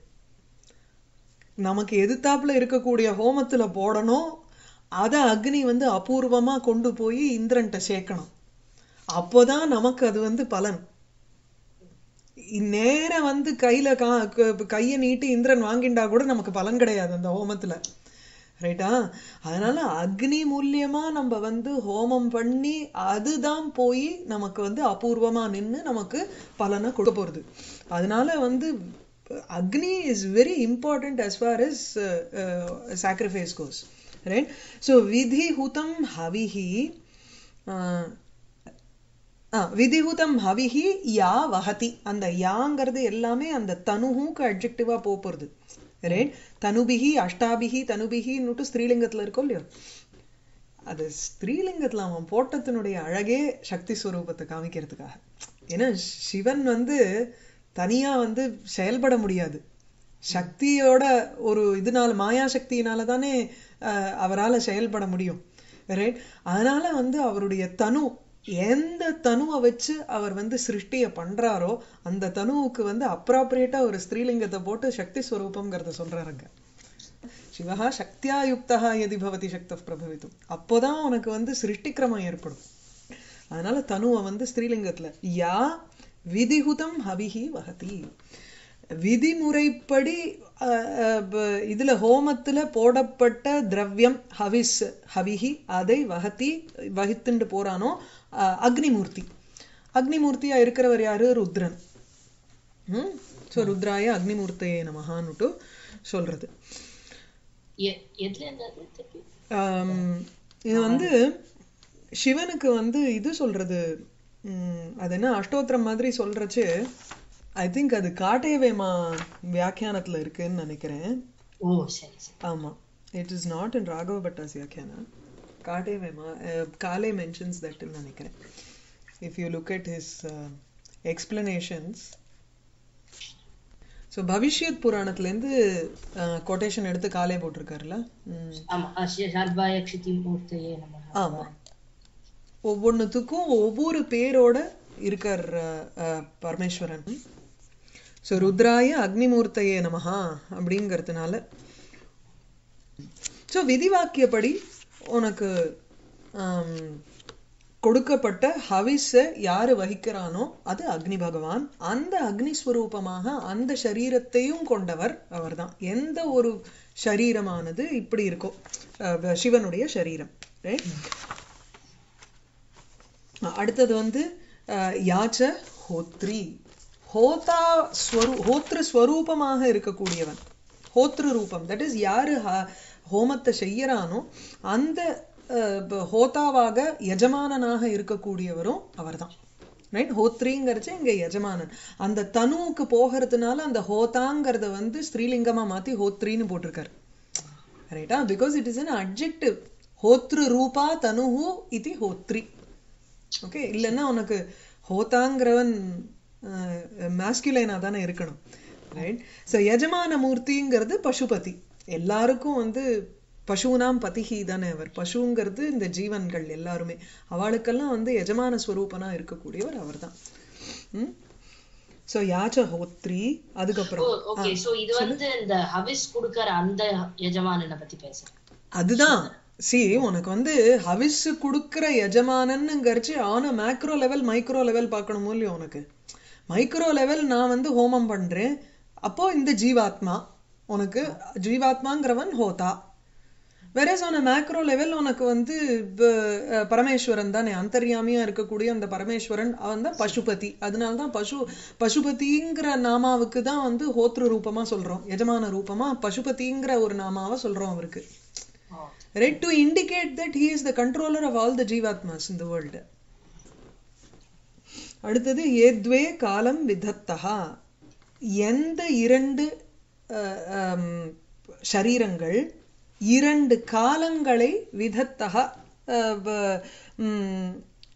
நமக்கு எதிர்த்தாப்புல இருக்கக்கூடிய ஹோமத்துல போடணும் அத அக்னி வந்து அபூர்வமா கொண்டு போய் இந்திரன்ட்ட சேர்க்கணும் அப்போதான் நமக்கு அது வந்து பலன் நேர வந்து கையில கா க- கைய நீட்டி இந்திரன் வாங்கிண்டா கூட நமக்கு பலன் கிடையாது அந்த ஹோமத்துல ரைட்டா அதனால அக்னி மூலியமா நம்ம வந்து ஹோமம் பண்ணி அதுதான் போய் நமக்கு வந்து அபூர்வமா நின்னு நமக்கு பலனை கொடுக்க போறது அதனால வந்து Agni is very important as far as uh, uh, sacrifice goes right so vidhi hutam havihi uh, ஆ, விதிஹுதம் ஹவிஹி யா வஹதி அந்த யாங்கிறது எல்லாமே அந்த தனுஹுக்கு அட்ஜெக்டிவா போறது ரைட் தனுபிஹி அஷ்டாபிஹி தனுபிஹின்னுட்டு ஸ்திரீலிங்கத்துல இருக்கோ இல்லையோ அது ஸ்திரீலிங்கத்துல அவன் போட்டத்தினுடைய அழகே சக்தி ஸ்வரூபத்தை காமிக்கிறதுக்காக ஏன்னா சிவன் வந்து தனியா வந்து செயல்பட முடியாது சக்தியோட ஒரு இதனால மாயா சக்தியினால தானே அஹ், அவரால செயல்பட முடியும் ரைட் அதனால வந்து அவருடைய தனு எந்த தனுவை வச்சு அவர் வந்து சிருஷ்டிய பண்றாரோ அந்த தனுவுக்கு வந்து அப்ராப்ரியேட்டா ஒரு ஸ்திரீலிங்கத்தை போட்டு சக்தி ஸ்வரூபம்ங்கிறத சொல்றாருங்க சிவஹா சக்தியா யுக்தா எதி பவதி சக்த பிரபவித்தும் அப்போதான் உனக்கு வந்து சிருஷ்டிக்கிரமம் ஏற்படும் அதனால தனுவை வந்து ஸ்திரீலிங்கத்துல யா விதிஹுதம் ஹவிஹி வஹதி விதிமுறைப்படி அஹ், அஹ், ப- இதுல ஹோமத்துல போடப்பட்ட திரவியம் ஹவிஸ் ஹவிஹி அதை வஹதி வகித்துண்டு போறானோ அஹ், அக்னிமூர்த்தி அக்னிமூர்த்தியா இருக்கிறவர் யாரு ருத்ரன் ம் ஸோ ருத்ராய அக்னிமூர்த்தையே நமஹான்னுட்டு சொல்றது எ- எதுல இருந்து அது திருப்பி ஆம், இது வந்து சிவனுக்கு வந்து இது சொல்றது ம், அது என்ன அஷ்டோத்திரம் மாதிரி சொல்றச்சு ஐ திங்க் அது காட்டேவேமா வியாக்கியானத்துல இருக்குன்னு நினைக்கிறேன் ஓ சரி சரி ஆமா it is not in Raghava Bhatta's வியாக்கியானா காட்டேவேமா காலே மென்ஷன்ஸ் தட் நினைக்கிறேன் if you look at his explanations so பவிஷ்யத் புராணத்துலேருந்து கொட்டேஷன் எடுத்து காலே போட்டிருக்காருல்ல ம் ஆமா அஸ்ய சார்பாய க்ஷிதி மூர்த்தையே நம ஆமா ஒவ்வொன்றுத்துக்கும் ஒவ்வொரு பேரோட இருக்கார் அஹ், அஹ், பரமேஸ்வரன் ஸோ ருத்ராய அக்னிமூர்த்தையே நமஹா அப்படிங்கிறதுனால ஸோ விதிவாக்கியப்படி உனக்கு ஆம், கொடுக்கப்பட்ட ஹவிஸை யாரு வகிக்கிறானோ அது அக்னி பகவான் அந்த அக்னி ஸ்வரூபமாக அந்த சரீரத்தையும் கொண்டவர் அவர்தான் எந்த ஒரு சரீரமானது இப்படி இருக்கோ அஹ், சிவனுடைய சரீரம் ரைட் அடுத்தது வந்து அஹ், யாச்ச ஹோத்ரி ஹோதா ஸ்வரூ ஹோத்ரு ஸ்வரூபமாக இருக்கக்கூடியவன் ஹோத்ரு ரூபம் தட் இஸ் யாரு ஹ- ஹோமத்தை செய்யறானோ அந்த அஹ், ப- ஹோதாவாக எஜமானனாக இருக்கக்கூடியவரும் அவர்தான் ரைட் ஹோத்ரிங்கிறச்சு இங்க எஜமானன் அந்த தனுவுக்கு போகிறதுனால அந்த ஹோதாங்கிறத வந்து ஸ்திரீலிங்கமா மாத்தி ஹோத்ரின்னு போட்டிருக்காரு ரைட்டா because it is an adjective ஹோத்ரு ரூபா தனுஹு இது ஹோத்ரி ஓகே இல்லைன்னா உனக்கு ஹோதாங்கிறவன் மேஸ்குலைனா தானே இருக்கணும் ரைட் ஸோ எஜமான மூர்த்திங்கிறது பசுபதி எல்லாருக்கும் வந்து பசுனாம் பதிஹி தானே அவர் பசுங்கிறது இந்த ஜீவன்கள் எல்லாருமே அவளுக்கெல்லாம் வந்து எஜமான ஸ்வரூபனா இருக்கக்கூடியவர் அவர்தான் ம் ஸோ யாச்ச ஹோத்ரி அதுக்கப்புறம் ஓகே சோ இது வந்து இந்த ஹவிஸ் குடுக்கற அந்த எஜமானனை பத்தி பேசுறேன் அதுதான் சி உனக்கு வந்து ஹவிஸ் கொடுக்கிற எஜமானன்னுங்கிறச்சு ஆன மேக்ரோ லெவல் மைக்ரோ லெவல் பார்க்கணுமோ இல்லையோ உனக்கு மைக்ரோ லெவல் நான் வந்து ஹோமம் பண்றேன் அப்போ இந்த ஜீவாத்மா உனக்கு ஜீவாத்மாங்கிறவன் ஹோதா வெரஸ் ஆன மேக்ரோ லெவல் உனக்கு வந்து இப்ப, அஹ், பரமேஸ்வரன் தானே அந்தர்யாமியா இருக்கக்கூடிய அந்த பரமேஸ்வரன் அவன் தான் பசுபதி அதனால தான் பசு பசுபதிங்கிற நாமாவுக்கு தான் வந்து ஹோத்ரு ரூபமா சொல்றோம் எஜமான ரூபமா பசுபதிங்கிற ஒரு நாமாவை சொல்றோம் அவருக்கு ஓ, right to indicate that he is the controller of all the jivatmas in the world அடுத்தது ஏத்வே காலம் விதத்தகா எந்த இரண்டு அஹ், ஹம், சரீரங்கள் இரண்டு காலங்களை விதத்தகா அஹ், வ- ம்,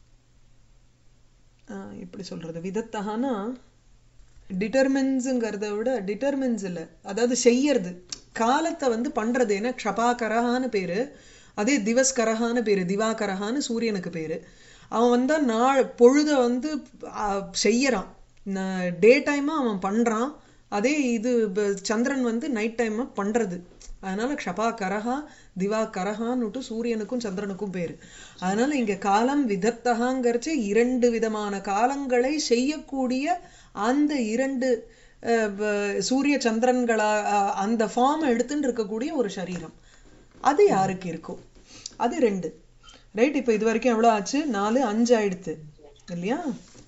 அஹ், எப்படி சொல்றது விதத்தகானா டிட்டர்மின்ஸுங்கிறத விட டிட்டர்மின்ஸ் இல்ல அதாவது செய்யறது காலத்தை வந்து பண்றது ஏன்னா க்ஷபாகரஹான்னு பேரு அதே திவஸ்கரஹான்னு பேரு திவாகரஹான்னு சூரியனுக்கு பேரு அவன் வந்தா நாள் பொழுத வந்து ஆ, செய்யறான் டே டைமா அவன் பண்றான் அதே இது ப- சந்திரன் வந்து நைட் டைமா பண்றது அதனால க்ஷபா கரஹா திவா கரஹான்னுட்டு சூரியனுக்கும் சந்திரனுக்கும் பேரு அதனால இங்க காலம் விதத்தகாங்கிறச்சு இரண்டு விதமான காலங்களை செய்யக்கூடிய அந்த இரண்டு அஹ், வ- சூரிய சந்திரன்களா அஹ், அந்த ஃபார்ம் எடுத்துட்டு இருக்கக்கூடிய ஒரு சரீரம் அது யாருக்கு இருக்கும் அது ரெண்டு ரைட் இப்போ இது வரைக்கும் எவ்வளவு ஆச்சு நாலு அஞ்சு ஆயிடுத்து இல்லையா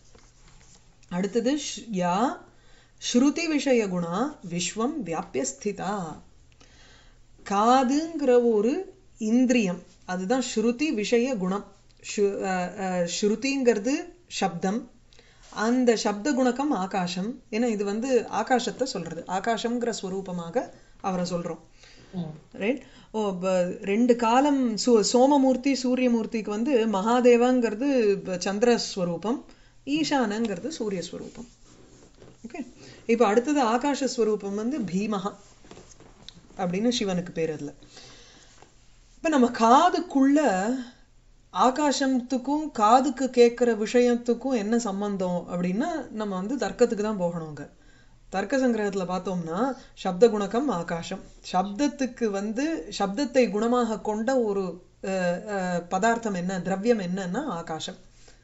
அடுத்தது ஷ்- யா ஸ்ருதி விஷய குணா விஸ்வம் வியாபிய ஸ்திதா காதுங்கிற ஒரு இந்திரியம் அதுதான் ஸ்ருதி விஷய குணம் ஸ்ரு- அஹ், அஹ், ஸ்ருதிங்கிறது சப்தம் அந்த சப்த குணக்கம் ஆகாசம் ஏன்னா இது வந்து ஆகாசத்தை சொல்றது ஆகாசம்ங்கிற ஸ்வரூபமாக அவரை சொல்றோம் ம், ரைட் ஓ ப- ரெண்டு காலம் சு சோமமூர்த்தி சூரியமூர்த்திக்கு வந்து மகாதேவாங்கிறது ப- சந்திரஸ்வரூபம் ஈசானங்கிறது சூரியஸ்வரூபம் ஓகே இப்போ அடுத்தது ஆகாஷ ஸ்வரூபம் வந்து பீமஹா அப்படின்னு சிவனுக்கு பேர் அதுல இப்ப நம்ம காதுக்குள்ள ஆகாசத்துக்கும் காதுக்கு கேட்கிற விஷயத்துக்கும் என்ன சம்பந்தம் அப்படின்னா நம்ம வந்து தர்க்கத்துக்கு தான் போகணுங்க தர்க்க சங்கிரகத்துல பார்த்தோம்னா சப்த குணகம் ஆகாசம் சப்தத்துக்கு வந்து சப்தத்தை குணமாக கொண்ட ஒரு அஹ், அஹ், பதார்த்தம் என்ன திரவியம் என்னன்னா ஆகாசம்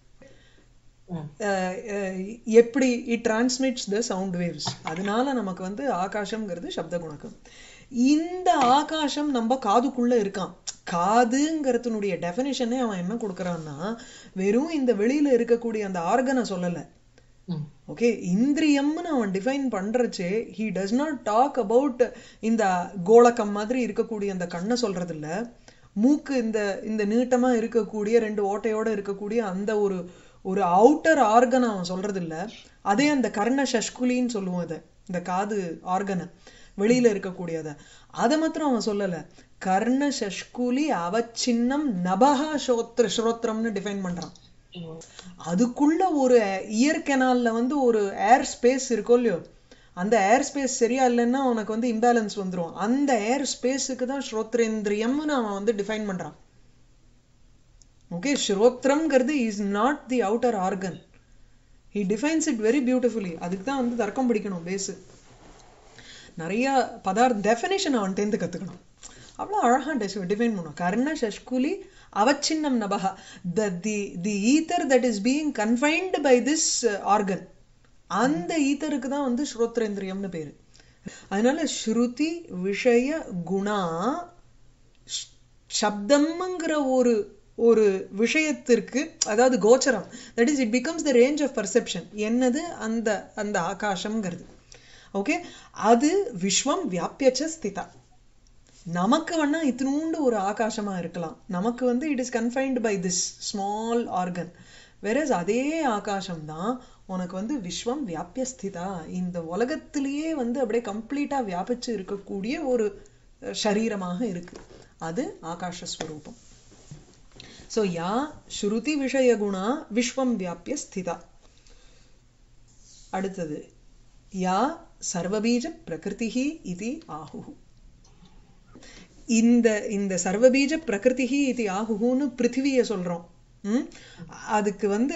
ம், அஹ், அஹ், எப்படி it transmits the sound waves அதனால நமக்கு வந்து ஆகாசம்ங்கிறது சப்த குணகம் இந்த ஆகாசம் நம்ம காதுக்குள்ள இருக்கான் காதுங்கிறதுனுடைய டெஃபினிஷனே அவன் என்ன கொடுக்கறான்னா வெறும் இந்த வெளியில இருக்கக்கூடிய அந்த ஆர்கனை சொல்லல ம், ஓகே இந்திரியம்னு அவன் டிஃபைன் பண்றச்சே he does not talk about இந்த கோளக்கம் மாதிரி இருக்கக்கூடிய அந்த கண்ணை சொல்றது இல்ல மூக்கு இந்த இந்த நீட்டமா இருக்கக்கூடிய ரெண்டு ஓட்டையோட இருக்கக்கூடிய அந்த ஒரு ஒரு அவுட்டர் ஆர்கன் அவன் சொல்றது இல்ல அதே அந்த கர்ண சஷ்குலின்னு சொல்லுவோம் அதை இந்த காது ஆர்கனை வெளியில இருக்கக்கூடியத அதை மாத்திரம் அவன் சொல்லல கர்ண சஷ்குலி அவச்சின்னம் நபகா ஸ்ரோத்ர ஸ்ரோத்ரம்னு டிஃபைன் பண்றான் ம், அதுக்குள்ள ஒரு இயர் கெனால்ல வந்து ஒரு ஏர் ஸ்பேஸ் இருக்கோ இல்லையோ அந்த ஏர் ஸ்பேஸ் சரியா இல்லைன்னா உனக்கு வந்து இம்பேலன்ஸ் வந்துரும் அந்த ஏர் ஸ்பேஸுக்கு தான் ஸ்ரோத்ரேந்திரியம்னு அவன் வந்து டிஃபைன் பண்றான் ஓகே ஸ்ரோத்ரம்ங்கிறது is not the outer organ he defines it very beautifully அதுக்கு தான் வந்து தர்க்கம் பிடிக்கணும் பேஸு நிறைய பதார்த்த டெஃபினேஷன் அவன்கிட்டேருந்து கத்துக்கணும் அவ்வளோ அழகா டிஃபைன் பண்ணும் கர்ண சஷ்குலி அவச்சின்னம் நபகா the the the ether that is being confined by this organ அந்த ஈத்தருக்கு தான் வந்து ஸ்ரோத்ரேந்திரியம்னு பேரு அதனால ஸ்ருதி விஷய குணா ஷ்- சப்தம்ங்கிற ஒரு ஒரு விஷயத்திற்கு அதாவது கோச்சரம் that is it becomes the range of perception என்னது அந்த அந்த ஆகாசம்ங்கிறது ஓகே அது விஸ்வம் வியாபியச்ச ஸ்திதா நமக்கு வேணா இத்தினூண்டு ஒரு ஆகாசமா இருக்கலாம் நமக்கு வந்து it is confined by this small organ versus அதே ஆகாசம் தான் உனக்கு வந்து விஸ்வம் வியாபியஸ்திதா இந்த உலகத்திலேயே வந்து அப்படியே கம்ப்ளீட்டா வியாபிச்சு இருக்கக்கூடிய ஒரு அஹ், சரீரமாக இருக்கு அது ஆகாஷஸ்வரூபம் ஸோ யா ஸ்ருதி விஷய குணா விஸ்வம் வியாபிய ஸ்திதா அடுத்தது யா சர்வபீஜ பிரகிருதிஹி இது ஆஹுஹு இந்த இந்த சர்வபீஜ பிரகிருதிஹி இது ஆகுன்னு பிருத்திவியை சொல்றோம் ம்? அதுக்கு வந்து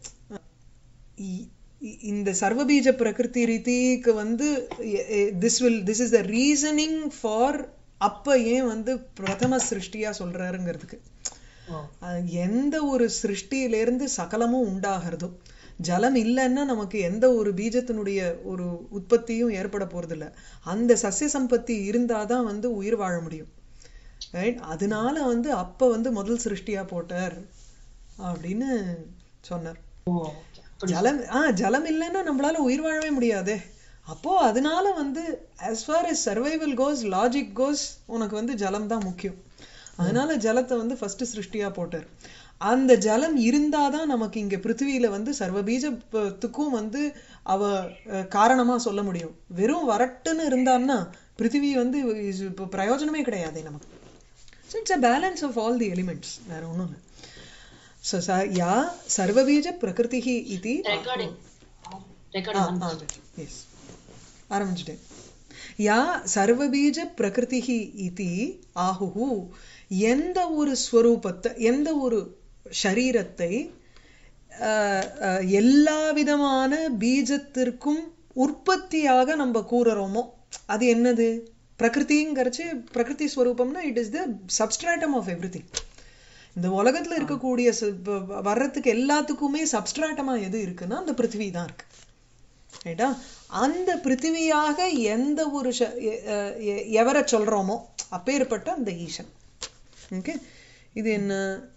இ- இ- இந்த சர்வபீஜ பிரகிருதி ரீதிக்கு வந்து this will this is the reasoning for அப்ப ஏன் வந்து பிரதம சிருஷ்டியா சொல்றாருங்கிறதுக்கு ஓ அது எந்த ஒரு சிருஷ்டியிலிருந்து சகலமும் உண்டாகிறதோ ஜலம் இல்லைன்னா நமக்கு எந்த ஒரு பீஜத்தினுடைய ஒரு உற்பத்தியும் ஏற்பட போறதில்ல அந்த சஸ்ய சம்பத்தி இருந்தாதான் வந்து உயிர் வாழ முடியும் ரைட் அதனால வந்து அப்ப வந்து முதல் சிருஷ்டியா போட்டார் அப்படின்னு சொன்னார் ஓ okay. அப்படி ஜலம் ஆ ஜலம் இல்லைன்னா நம்மளால உயிர் வாழவே முடியாதே அப்போ அதனால வந்து as far as survival goes logic goes உனக்கு வந்து ஜலம் தான் முக்கியம் அதனால ஜலத்தை வந்து ஃபர்ஸ்ட் சிருஷ்டியா போட்டார் அந்த ஜலம் இருந்தாதான் நமக்கு இங்க பிருத்திவியில வந்து சர்வபீஜத்துக்கும் வந்து அவ அஹ், காரணமா சொல்ல முடியும் வெறும் வரட்டுன்னு இருந்தான்னா பிருத்திவி வந்து is- இப்ப பிரயோஜனமே கிடையாதே நமக்கு so it's a balance of all the elements வேற ஒன்றும் இல்லை ஸோ யா சர்வபீஜ பிரகிருதி இது ரெக்கார்டிங் ரெக்கார்டிங் வந்து எஸ் ஆரம்பிச்சிட்டேன் யா சர்வபீஜ பிரகிருதி இது ஆஹுஹு எந்த ஒரு ஸ்வரூபத்தை எந்த ஒரு ஷரீரத்தை அஹ், அஹ், எல்லா விதமான பீஜத்திற்கும் உற்பத்தியாக நம்ம கூறுறோமோ அது என்னது பிரகிருதிங்கிறச்சு பிரகிருதி ஸ்வரூபம்னா it is the substratum of every இந்த உலகத்துல இருக்கக்கூடிய ச- வ- வ- வர்றதுக்கு எல்லாத்துக்குமே சப்ஸ்ட்ராட்டமா எது இருக்குன்னா அந்த பிருத்திவி தான் இருக்கு ரைட்டா அந்த பிருத்திவியாக எந்த ஒரு ஷ- எ- அஹ் எ- எவரை சொல்றோமோ அப்பேற்பட்ட அந்த ஈசன் ஓகே இது என்ன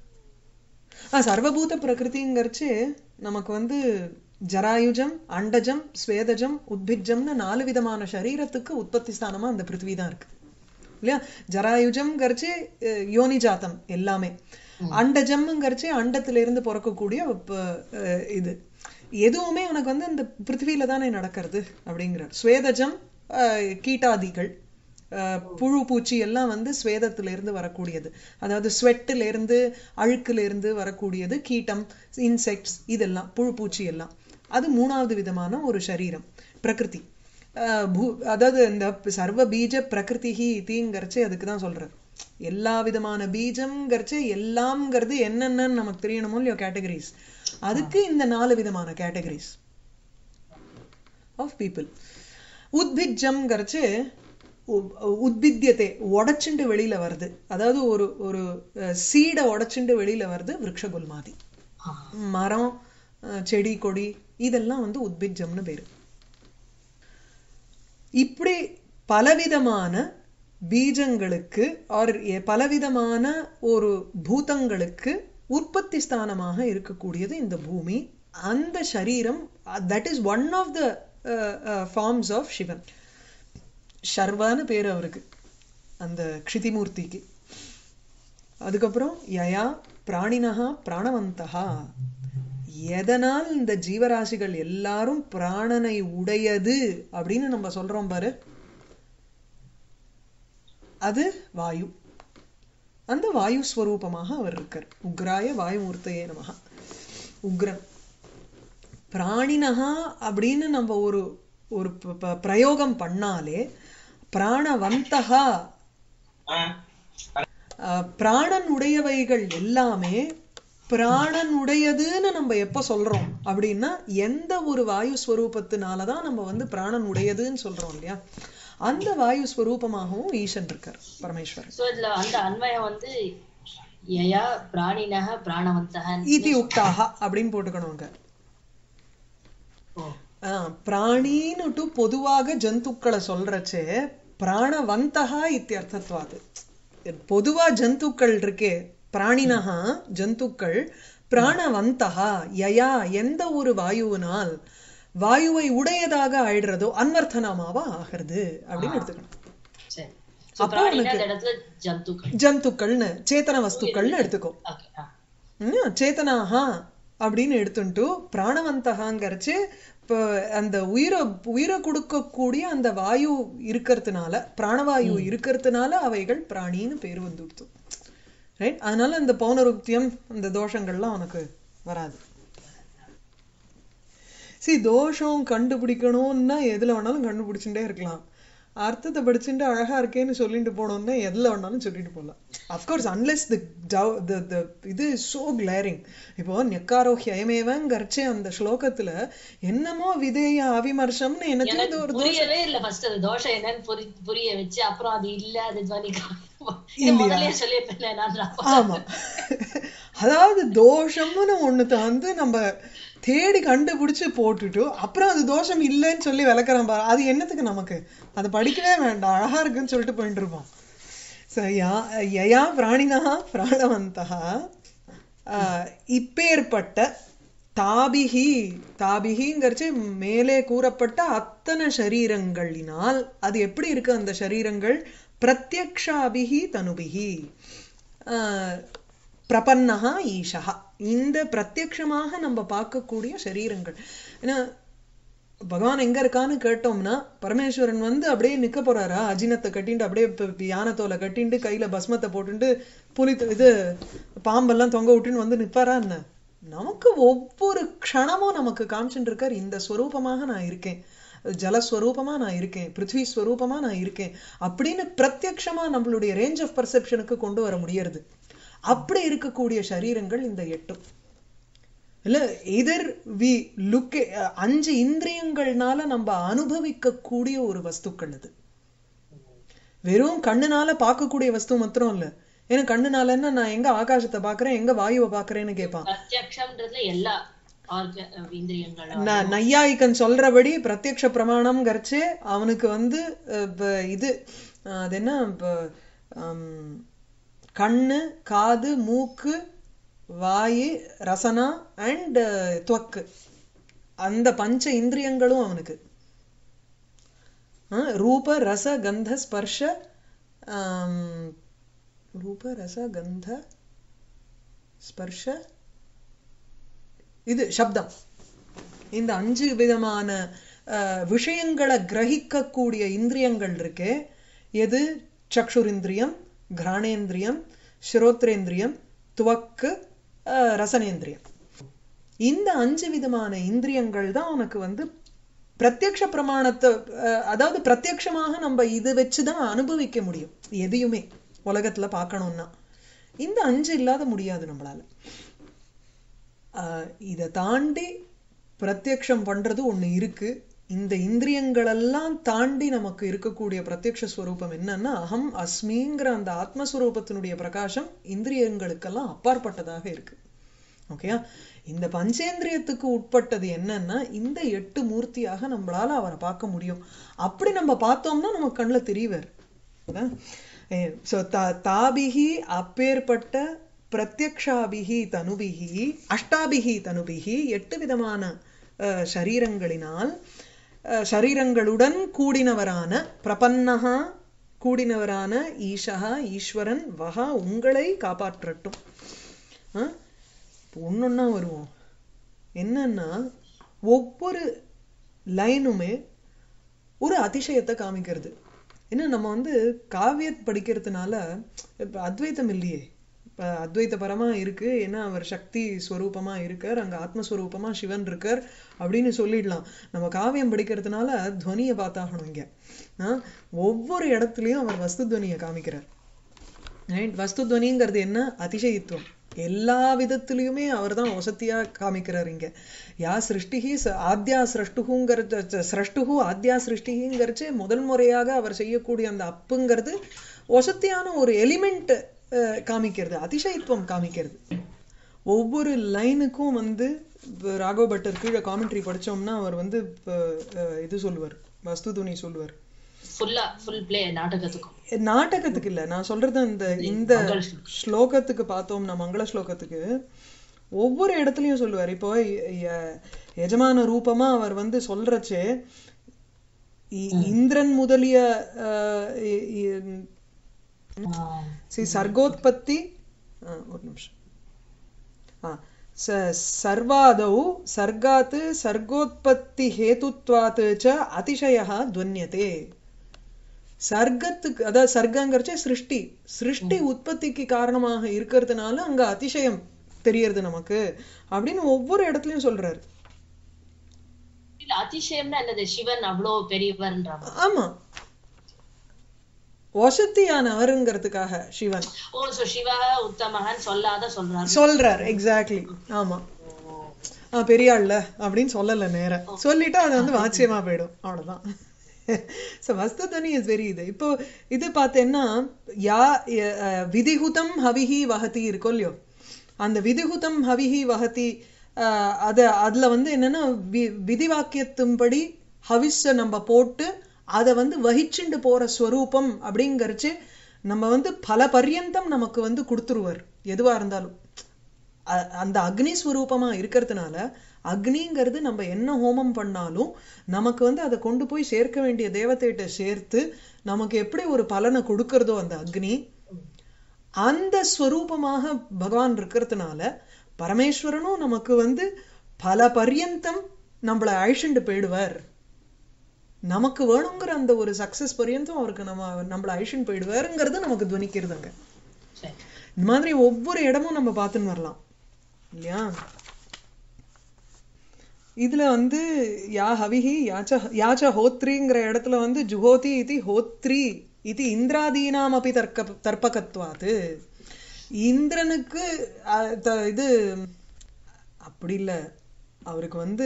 ஆ சர்வபூத பிரகிருதிங்கிறச்சு நமக்கு வந்து ஜராயுஜம் அண்டஜம் ஸ்வேதஜம் உத்பிஜம்னு நாலு விதமான சரீரத்துக்கு உற்பத்தி ஸ்தானமா அந்த பிருத்திவி தான் இருக்கு இல்லையா ஜராயுஜம்ங்கிறச்சு அஹ், யோனி ஜாத்தம் எல்லாமே அண்டஜம்ங்கிறச்சு அண்டத்துல இருந்து பிறக்கக்கூடிய ப- அஹ், இது எதுவுமே உனக்கு வந்து இந்த பிருத்திவியில தானே நடக்கிறது அப்படிங்கிறார் ஸ்வேதஜம் அஹ், கீட்டாதிகள் அஹ், புழு பூச்சி எல்லாம் வந்து ஸ்வேதத்துல இருந்து வரக்கூடியது அதாவது ஸ்வெட்டில இருந்து அழுக்குல இருந்து வரக்கூடியது கீட்டம் இன்செக்ட்ஸ் இதெல்லாம் புழு பூச்சி எல்லாம் அது மூணாவது விதமான ஒரு சரீரம் பிரகிருதி அஹ் பூ- அதாவது இந்த சர்வ பீஜ பிரகிருதிஹி இதிங்கிறச்சு அதுக்கு தான் சொல்றார் எல்லா விதமான பீஜம்ங்கிறச்சு எல்லாம்ங்கிறது என்னென்னன்னு நமக்கு தெரியணுமோ இல்லையோ கேட்டகரிஸ் அதுக்கு இந்த நாலு விதமான கேட்டகரிஸ் ஆஃப் பீப்புள் உத்பிஜம்ங்கிறச்சு உத்பித்தியத்தை உடைச்சுண்டு வெளியில வருது அதாவது ஒரு ஒரு சீடை உடைச்சுண்டு வெளியில வருது விருட்சகுல்மாதி மரம் அஹ், செடி கொடி இதெல்லாம் வந்து உத்பிஜம்னு பேரு இப்படி பலவிதமான பீஜங்களுக்கு ஆர் பலவிதமான ஒரு பூதங்களுக்கு உற்பத்தி ஸ்தானமாக இருக்கக்கூடியது இந்த பூமி அந்த சரீரம் that is one of the forms of Sivan ஷர்வான்னு பேர் அவருக்கு அந்த க்ஷிதிமூர்த்திக்கு அதுக்கப்புறம் யயா பிராணினஹா பிராணவந்தகா எதனால் இந்த ஜீவராசிகள் எல்லாரும் பிராணனை உடையது அப்படின்னு நம்ம சொல்றோம் பாரு அது வாயு அந்த வாயு ஸ்வரூபமாக அவர் இருக்கார் உக்ராய வாயுமூர்த்தையே நமஹா உக்ரன் பிராணினஹா அப்படின்னு நம்ம ஒரு ஒரு ப- ப- பிரயோகம் பண்ணாலே பிராணவந்தகா அஹ், பிராணன் உடையவைகள் எல்லாமே பிராணன் உடையதுன்னு நம்ம எப்ப சொல்றோம் அப்படின்னா எந்த ஒரு வாயு ஸ்வரூபத்தினால தான் நம்ம வந்து பிராணன் உடையதுன்னு சொல்றோம் இல்லையா அந்த வாயு ஸ்வரூபமாகவும் ஈசன் இருக்கார் பரமேஸ்வரன் சோ இதுல அந்த அன்வயம் வந்து யயா பிராணினக பிராணவந்தகன் இதி உக்தாக அப்படின்னு போட்டுக்கணுங்க ஓ ஆஹ், பிராணின்னுட்டு பொதுவாக ஜந்துக்களை சொல்றச்சே பிராணவந்தகா இத்தியர்த்தத்வாது பொதுவா ஜந்துக்கள் இருக்கே பிராணினஹா ஜந்துக்கள் பிராணவந்தகா யயா எந்த ஒரு வாயுவினால் வாயுவை உடையதாக ஆயிடுறதோ அன்வர்த்தனமாவா ஆகிறது அப்படின்னு எடுத்துக்கணும் சரி So, பிராணினா அந்த இடத்துல ஜந்துக்கள் ஜந்துக்கள்னு சேத்தன வஸ்துக்கள்னு எடுத்துக்கோ ஓகே ஆ ம், சேத்தனாஹா அப்படின்னு எடுத்துட்டு பிராணவந்தகாங்கிறச்சு இப்போ அந்த உயிரை உயிரை கொடுக்கக்கூடிய அந்த வாயு இருக்கிறதுனால பிராணவாயு இருக்கிறதுனால அவைகள் பிராணின்னு பேர் வந்துடுத்து ரைட் அதனால இந்த பௌனருக்தியம் இந்த தோஷங்கள்லாம் உனக்கு வராது சரி தோஷம் கண்டுபிடிக்கணும்னா எதுல வேணாலும் கண்டுபிடிச்சுட்டே இருக்கலாம் அர்த்தத்தை படிச்சுட்டு அழகா இருக்கேன்னு சொல்லிட்டு போனோம்னா எதுல வேணாலும் சொல்லிட்டு போகலாம் அஃப்கோர்ஸ் அன்லெஸ் த இது சோ கிளேரிங் இப்போ நெக்காரோஹ்யமேவங்கரிச்சே அந்த ஸ்லோகத்துல என்னமோ விதேய அவிமர்சம்னு எனக்கு எனக்கு ஒரு புரியவே இல்ல ஃபர்ஸ்ட் அது தோஷம் என்னன்னு புரி புரிய வச்சு அப்புறம் அது இல்ல அது துவனி இது முதல்லயே சொல்லியிருப்பேன் நான் ஆமா அதாவது தோஷம்னு ஒண்ணுத்த வந்து நம்ம தேடி கண்டுபிடிச்சு போட்டுட்டு அப்புறம் அது தோஷம் இல்லைன்னு சொல்லி விளக்குறோம் பாரு அது என்னத்துக்கு நமக்கு அது படிக்கவே வேண்டாம் அழகா இருக்குன்னு சொல்லிட்டு போயிட்டு இருப்போம் So, யா- யயா பிராணினா பிராணவந்தா ஆஹ், இப்பேற்பட்ட தாபிகி தாபிகிங்கிறச்சு மேலே கூறப்பட்ட அத்தனை சரீரங்களினால் அது எப்படி இருக்கு அந்த சரீரங்கள் பிரத்யக்ஷாபிகி தனுபிகி ஆஹ், பிரபன்னஹா ஈஷா இந்த பிரத்யக்ஷமாக நம்ம பார்க்கக்கூடிய சரீரங்கள் ஏன்னா பகவான் எங்க இருக்கான்னு கேட்டோம்னா பரமேஸ்வரன் வந்து அப்படியே நிக்க போறாரா அஜினத்தை கட்டிண்டு அப்படியே இப்ப இப்ப யானத்தோலை கட்டிண்டு கையில பஸ்மத்தை போட்டுண்டு புலி த- இது பாம்பெல்லாம் தொங்க விட்டுன்னு வந்து நிப்பாரா என்ன நமக்கு ஒவ்வொரு க்ஷணமும் நமக்கு காமிச்சுட்டு இருக்கார் இந்த ஸ்வரூபமாக நான் இருக்கேன் ஜலஸ்வரூபமா நான் இருக்கேன் பிருத்வி ஸ்வரூபமா நான் இருக்கேன் அப்படின்னு பிரத்யக்ஷமா நம்மளுடைய ரேஞ்ச் ஆஃப் பர்செப்ஷனுக்கு கொண்டு வர முடியறது அப்படி இருக்கக்கூடிய சரீரங்கள் இந்த எட்டும் இல்ல எதர் வி லுக் அஞ்சு இந்திரியங்கள்னால நம்ம அனுபவிக்கக்கூடிய ஒரு வஸ்துக்கள் அது வெறும் கண்ணுனால பார்க்கக்கூடிய வஸ்து மாத்திரம் இல்ல ஏன்னா கண்ணுனாலன்னா நான் எங்க ஆகாசத்தை பாக்குறேன் எங்க வாயுவை பாக்குறேன்னு கேட்பான் பிரத்யக்ஷம்ன்றதுல எல்லா ஆர்க இந்திரியங்களும் ந- நையாயிகன் சொல்றபடி பிரத்யக்ஷ பிரமாணம்ங்கிறச்சு அவனுக்கு வந்து அஹ், ப- இது அஹ், அது என்ன ப- ஹம், கண்ணு காது மூக்கு வாயு ரசனா அண்ட் துவக்கு அந்த பஞ்ச இந்திரியங்களும் அவனுக்கு அஹ், ரூப ரச கந்த ஸ்பர்ஷ ஆம், ரூப ரச கந்த ஸ்பர்ஷ இது சப்தம் இந்த அஞ்சு விதமான அஹ், விஷயங்களை கிரகிக்கக்கூடிய இந்திரியங்கள் இருக்கு எது சக்ஷுரிந்திரியம் கிராணேந்திரியம் ஸ்ரோத்ரேந்திரியம் துவக்கு அஹ், ரசனேந்திரியம் இந்த அஞ்சு விதமான இந்திரியங்கள் தான் உனக்கு வந்து பிரத்யக்ஷ பிரமாணத்தை அஹ், அதாவது பிரத்யக்ஷமாக நம்ம இது வச்சுதான் அனுபவிக்க முடியும் எதையுமே உலகத்துல பார்க்கணும்னா இந்த அஞ்சு இல்லாத முடியாது நம்மளால ஆஹ் இதை தாண்டி பிரத்யக்ஷம் பண்றது ஒண்ணு இருக்கு இந்த இந்திரியங்களெல்லாம் தாண்டி நமக்கு இருக்கக்கூடிய பிரத்யக்ஷ ஸ்வரூபம் என்னன்னா அகம் அஸ்மிங்கிற அந்த ஆத்மஸ்வரூபத்தினுடைய பிரகாசம் இந்திரியங்களுக்கெல்லாம் அப்பாற்பட்டதாக இருக்கு ஓகேயா இந்த பஞ்சேந்திரியத்துக்கு உட்பட்டது என்னன்னா இந்த எட்டு மூர்த்தியாக நம்மளால அவரை பார்க்க முடியும் அப்படி நம்ம பார்த்தோம்னா நம்ம கண்ணுல தெரியவர் ஸோ தாபிகி அப்பேற்பட்ட பிரத்யக்ஷாபிகி தனுபிகி அஷ்டாபிகி தனுபிகி எட்டு விதமான அஹ், சரீரங்களினால் அஹ், சரீரங்களுடன் கூடினவரான பிரபன்னஹா கூடினவரான ஈஷா ஈஸ்வரன் வஹா உங்களை காப்பாற்றட்டும் அஹ், ஒன்னொன்னா வருவோம் என்னன்னா ஒவ்வொரு லைனுமே ஒரு அதிசயத்தை காமிக்கிறது ஏன்னா நம்ம வந்து காவிய படிக்கிறதுனால இப்ப அத்வைத்தம் இல்லையே இப்ப அத்வைத பரமா இருக்கு ஏன்னா அவர் சக்தி ஸ்வரூபமா இருக்கார் அங்க ஆத்மஸ்வரூபமா சிவன் இருக்கார் அப்படின்னு சொல்லிடலாம் நம்ம காவியம் படிக்கிறதுனால துவனியை பார்த்தாகணும் இங்க ஆஹ் ஒவ்வொரு இடத்துலயும் அவர் வஸ்து துவனியை காமிக்கிறார் ரைட் வஸ்து துவனிங்கிறது என்ன அதிசயித்துவம் எல்லா விதத்திலையுமே அவர் தான் வசத்தியா காமிக்கிறார் இங்க யா சிருஷ்டிகி ச- ஆத்யா சிரஷ்டுகுங்கிறது சிரஷ்டுகு ஆத்யா சிருஷ்டிகிங்கிறச்சு முதல் முறையாக அவர் செய்யக்கூடிய அந்த அப்புங்கிறது வசத்தியான ஒரு எலிமெண்ட் காமிக்கிறது அதிசயத்துவம் காமிக்கிறது ஒவ்வொரு லைனுக்கும் வந்து இப்ப ராகவ் பட்டர் கீழே காமெண்ட்ரி படிச்சோம்னா அவர் வந்து இப்ப, அஹ், இது சொல்லுவார் வஸ்து துணி சொல்லுவார் ஃபுல்லா ஃபுல் பிளே நாடகத்துக்கும் நாடகத்துக்கு இல்ல நான் சொல்றது இந்த இந்த மங்கள ஸ்லோகம். ஸ்லோகத்துக்கு பார்த்தோம்னா மங்கள ஸ்லோகத்துக்கு ஒவ்வொரு இடத்துலயும் சொல்லுவார் இப்போ ய- எஜமான ரூபமா அவர் வந்து சொல்றச்சே இ- இந்திரன் முதலிய அஹ், இ- இ- ஆஹ் சி சர்கோத்பத்தி ஆ, ஒரு நிமிஷம் ஆ ச சர்வாதௌ சர்காத் சர்கோத்பத்தி ஹேதுத்வாத் ச அதிசய துவன்யதே சர்க்கத்துக்கு அதாவது சர்க்கங்கிறச்சே சிருஷ்டி சிருஷ்டி உற்பத்திக்கு காரணமாக இருக்கிறதுனால அங்க அதிசயம் தெரியறது நமக்கு அப்படின்னு ஒவ்வொரு இடத்துலயும் சொல்றாரு இல்ல அதிசயம்னா என்னது சிவன் அவ்வளவு பெரியவர்ன்ற மாதிரி. ஆமா வசத்தியானவருங்கிறதுக்காக சிவன் ஓ சோ சிவா உத்தமகன் சொல்லாத சொல்றாரு சொல்றார் எக்ஸாக்ட்லி ஆமா ஆ பெரிய ஆள்ல அப்படின்னு சொல்லல நேரா சொல்லிட்டா அது வந்து வாச்சியமா போயிடும் அவ்வளவுதான் ஸோ வஸ்துத்வனி இஸ் வெரி இது இப்போ இது பார்த்தேன்னா யா ய- அஹ், விதிஹுதம் ஹவிஹி வஹதி இருக்கும் இல்லையோ அந்த விதிஹுதம் ஹவிஹி வஹதி அஹ், அத அதுல வந்து என்னன்னா வி விதிவாக்கியத்தின்படி ஹவிஸ நம்ம போட்டு அதை வந்து வகிச்சுண்டு போற ஸ்வரூபம் அப்படிங்கறச்சு நம்ம வந்து பல பர்யந்தம் நமக்கு வந்து கொடுத்துருவார் எதுவா இருந்தாலும் அ- அந்த அக்னி ஸ்வரூபமா இருக்கிறதுனால அக்னிங்கிறது நம்ம என்ன ஹோமம் பண்ணாலும் நமக்கு வந்து அதை கொண்டு போய் சேர்க்க வேண்டிய தேவதைகிட்ட சேர்த்து நமக்கு எப்படி ஒரு பலனை கொடுக்கறதோ அந்த அக்னி அந்த ஸ்வரூபமாக பகவான் இருக்கிறதுனால பரமேஸ்வரனும் நமக்கு வந்து பல பர்யந்தம் நம்மளை அழிச்சுண்டு போயிடுவார் நமக்கு வேணுங்கிற அந்த ஒரு சக்சஸ் பர்யந்தம் அவருக்கு நம்ம நம்மளை அழிச்சுண்டு போயிடுவாருங்கிறது நமக்கு துவனிக்கிறதுங்க சரி இந்த மாதிரி ஒவ்வொரு இடமும் நம்ம பார்த்துன்னு வரலாம் இல்லையா இதுல வந்து யா ஹவிஹி யாச்ச யாச்ச ஹோத்ரிங்கிற இடத்துல வந்து ஜுஹோதி இது ஹோத்ரி இது இந்திராதீனாம் அப்படி தர்க்க தர்ப்பகத்வாது இந்திரனுக்கு அஹ், த- இது அப்படி இல்ல அவருக்கு வந்து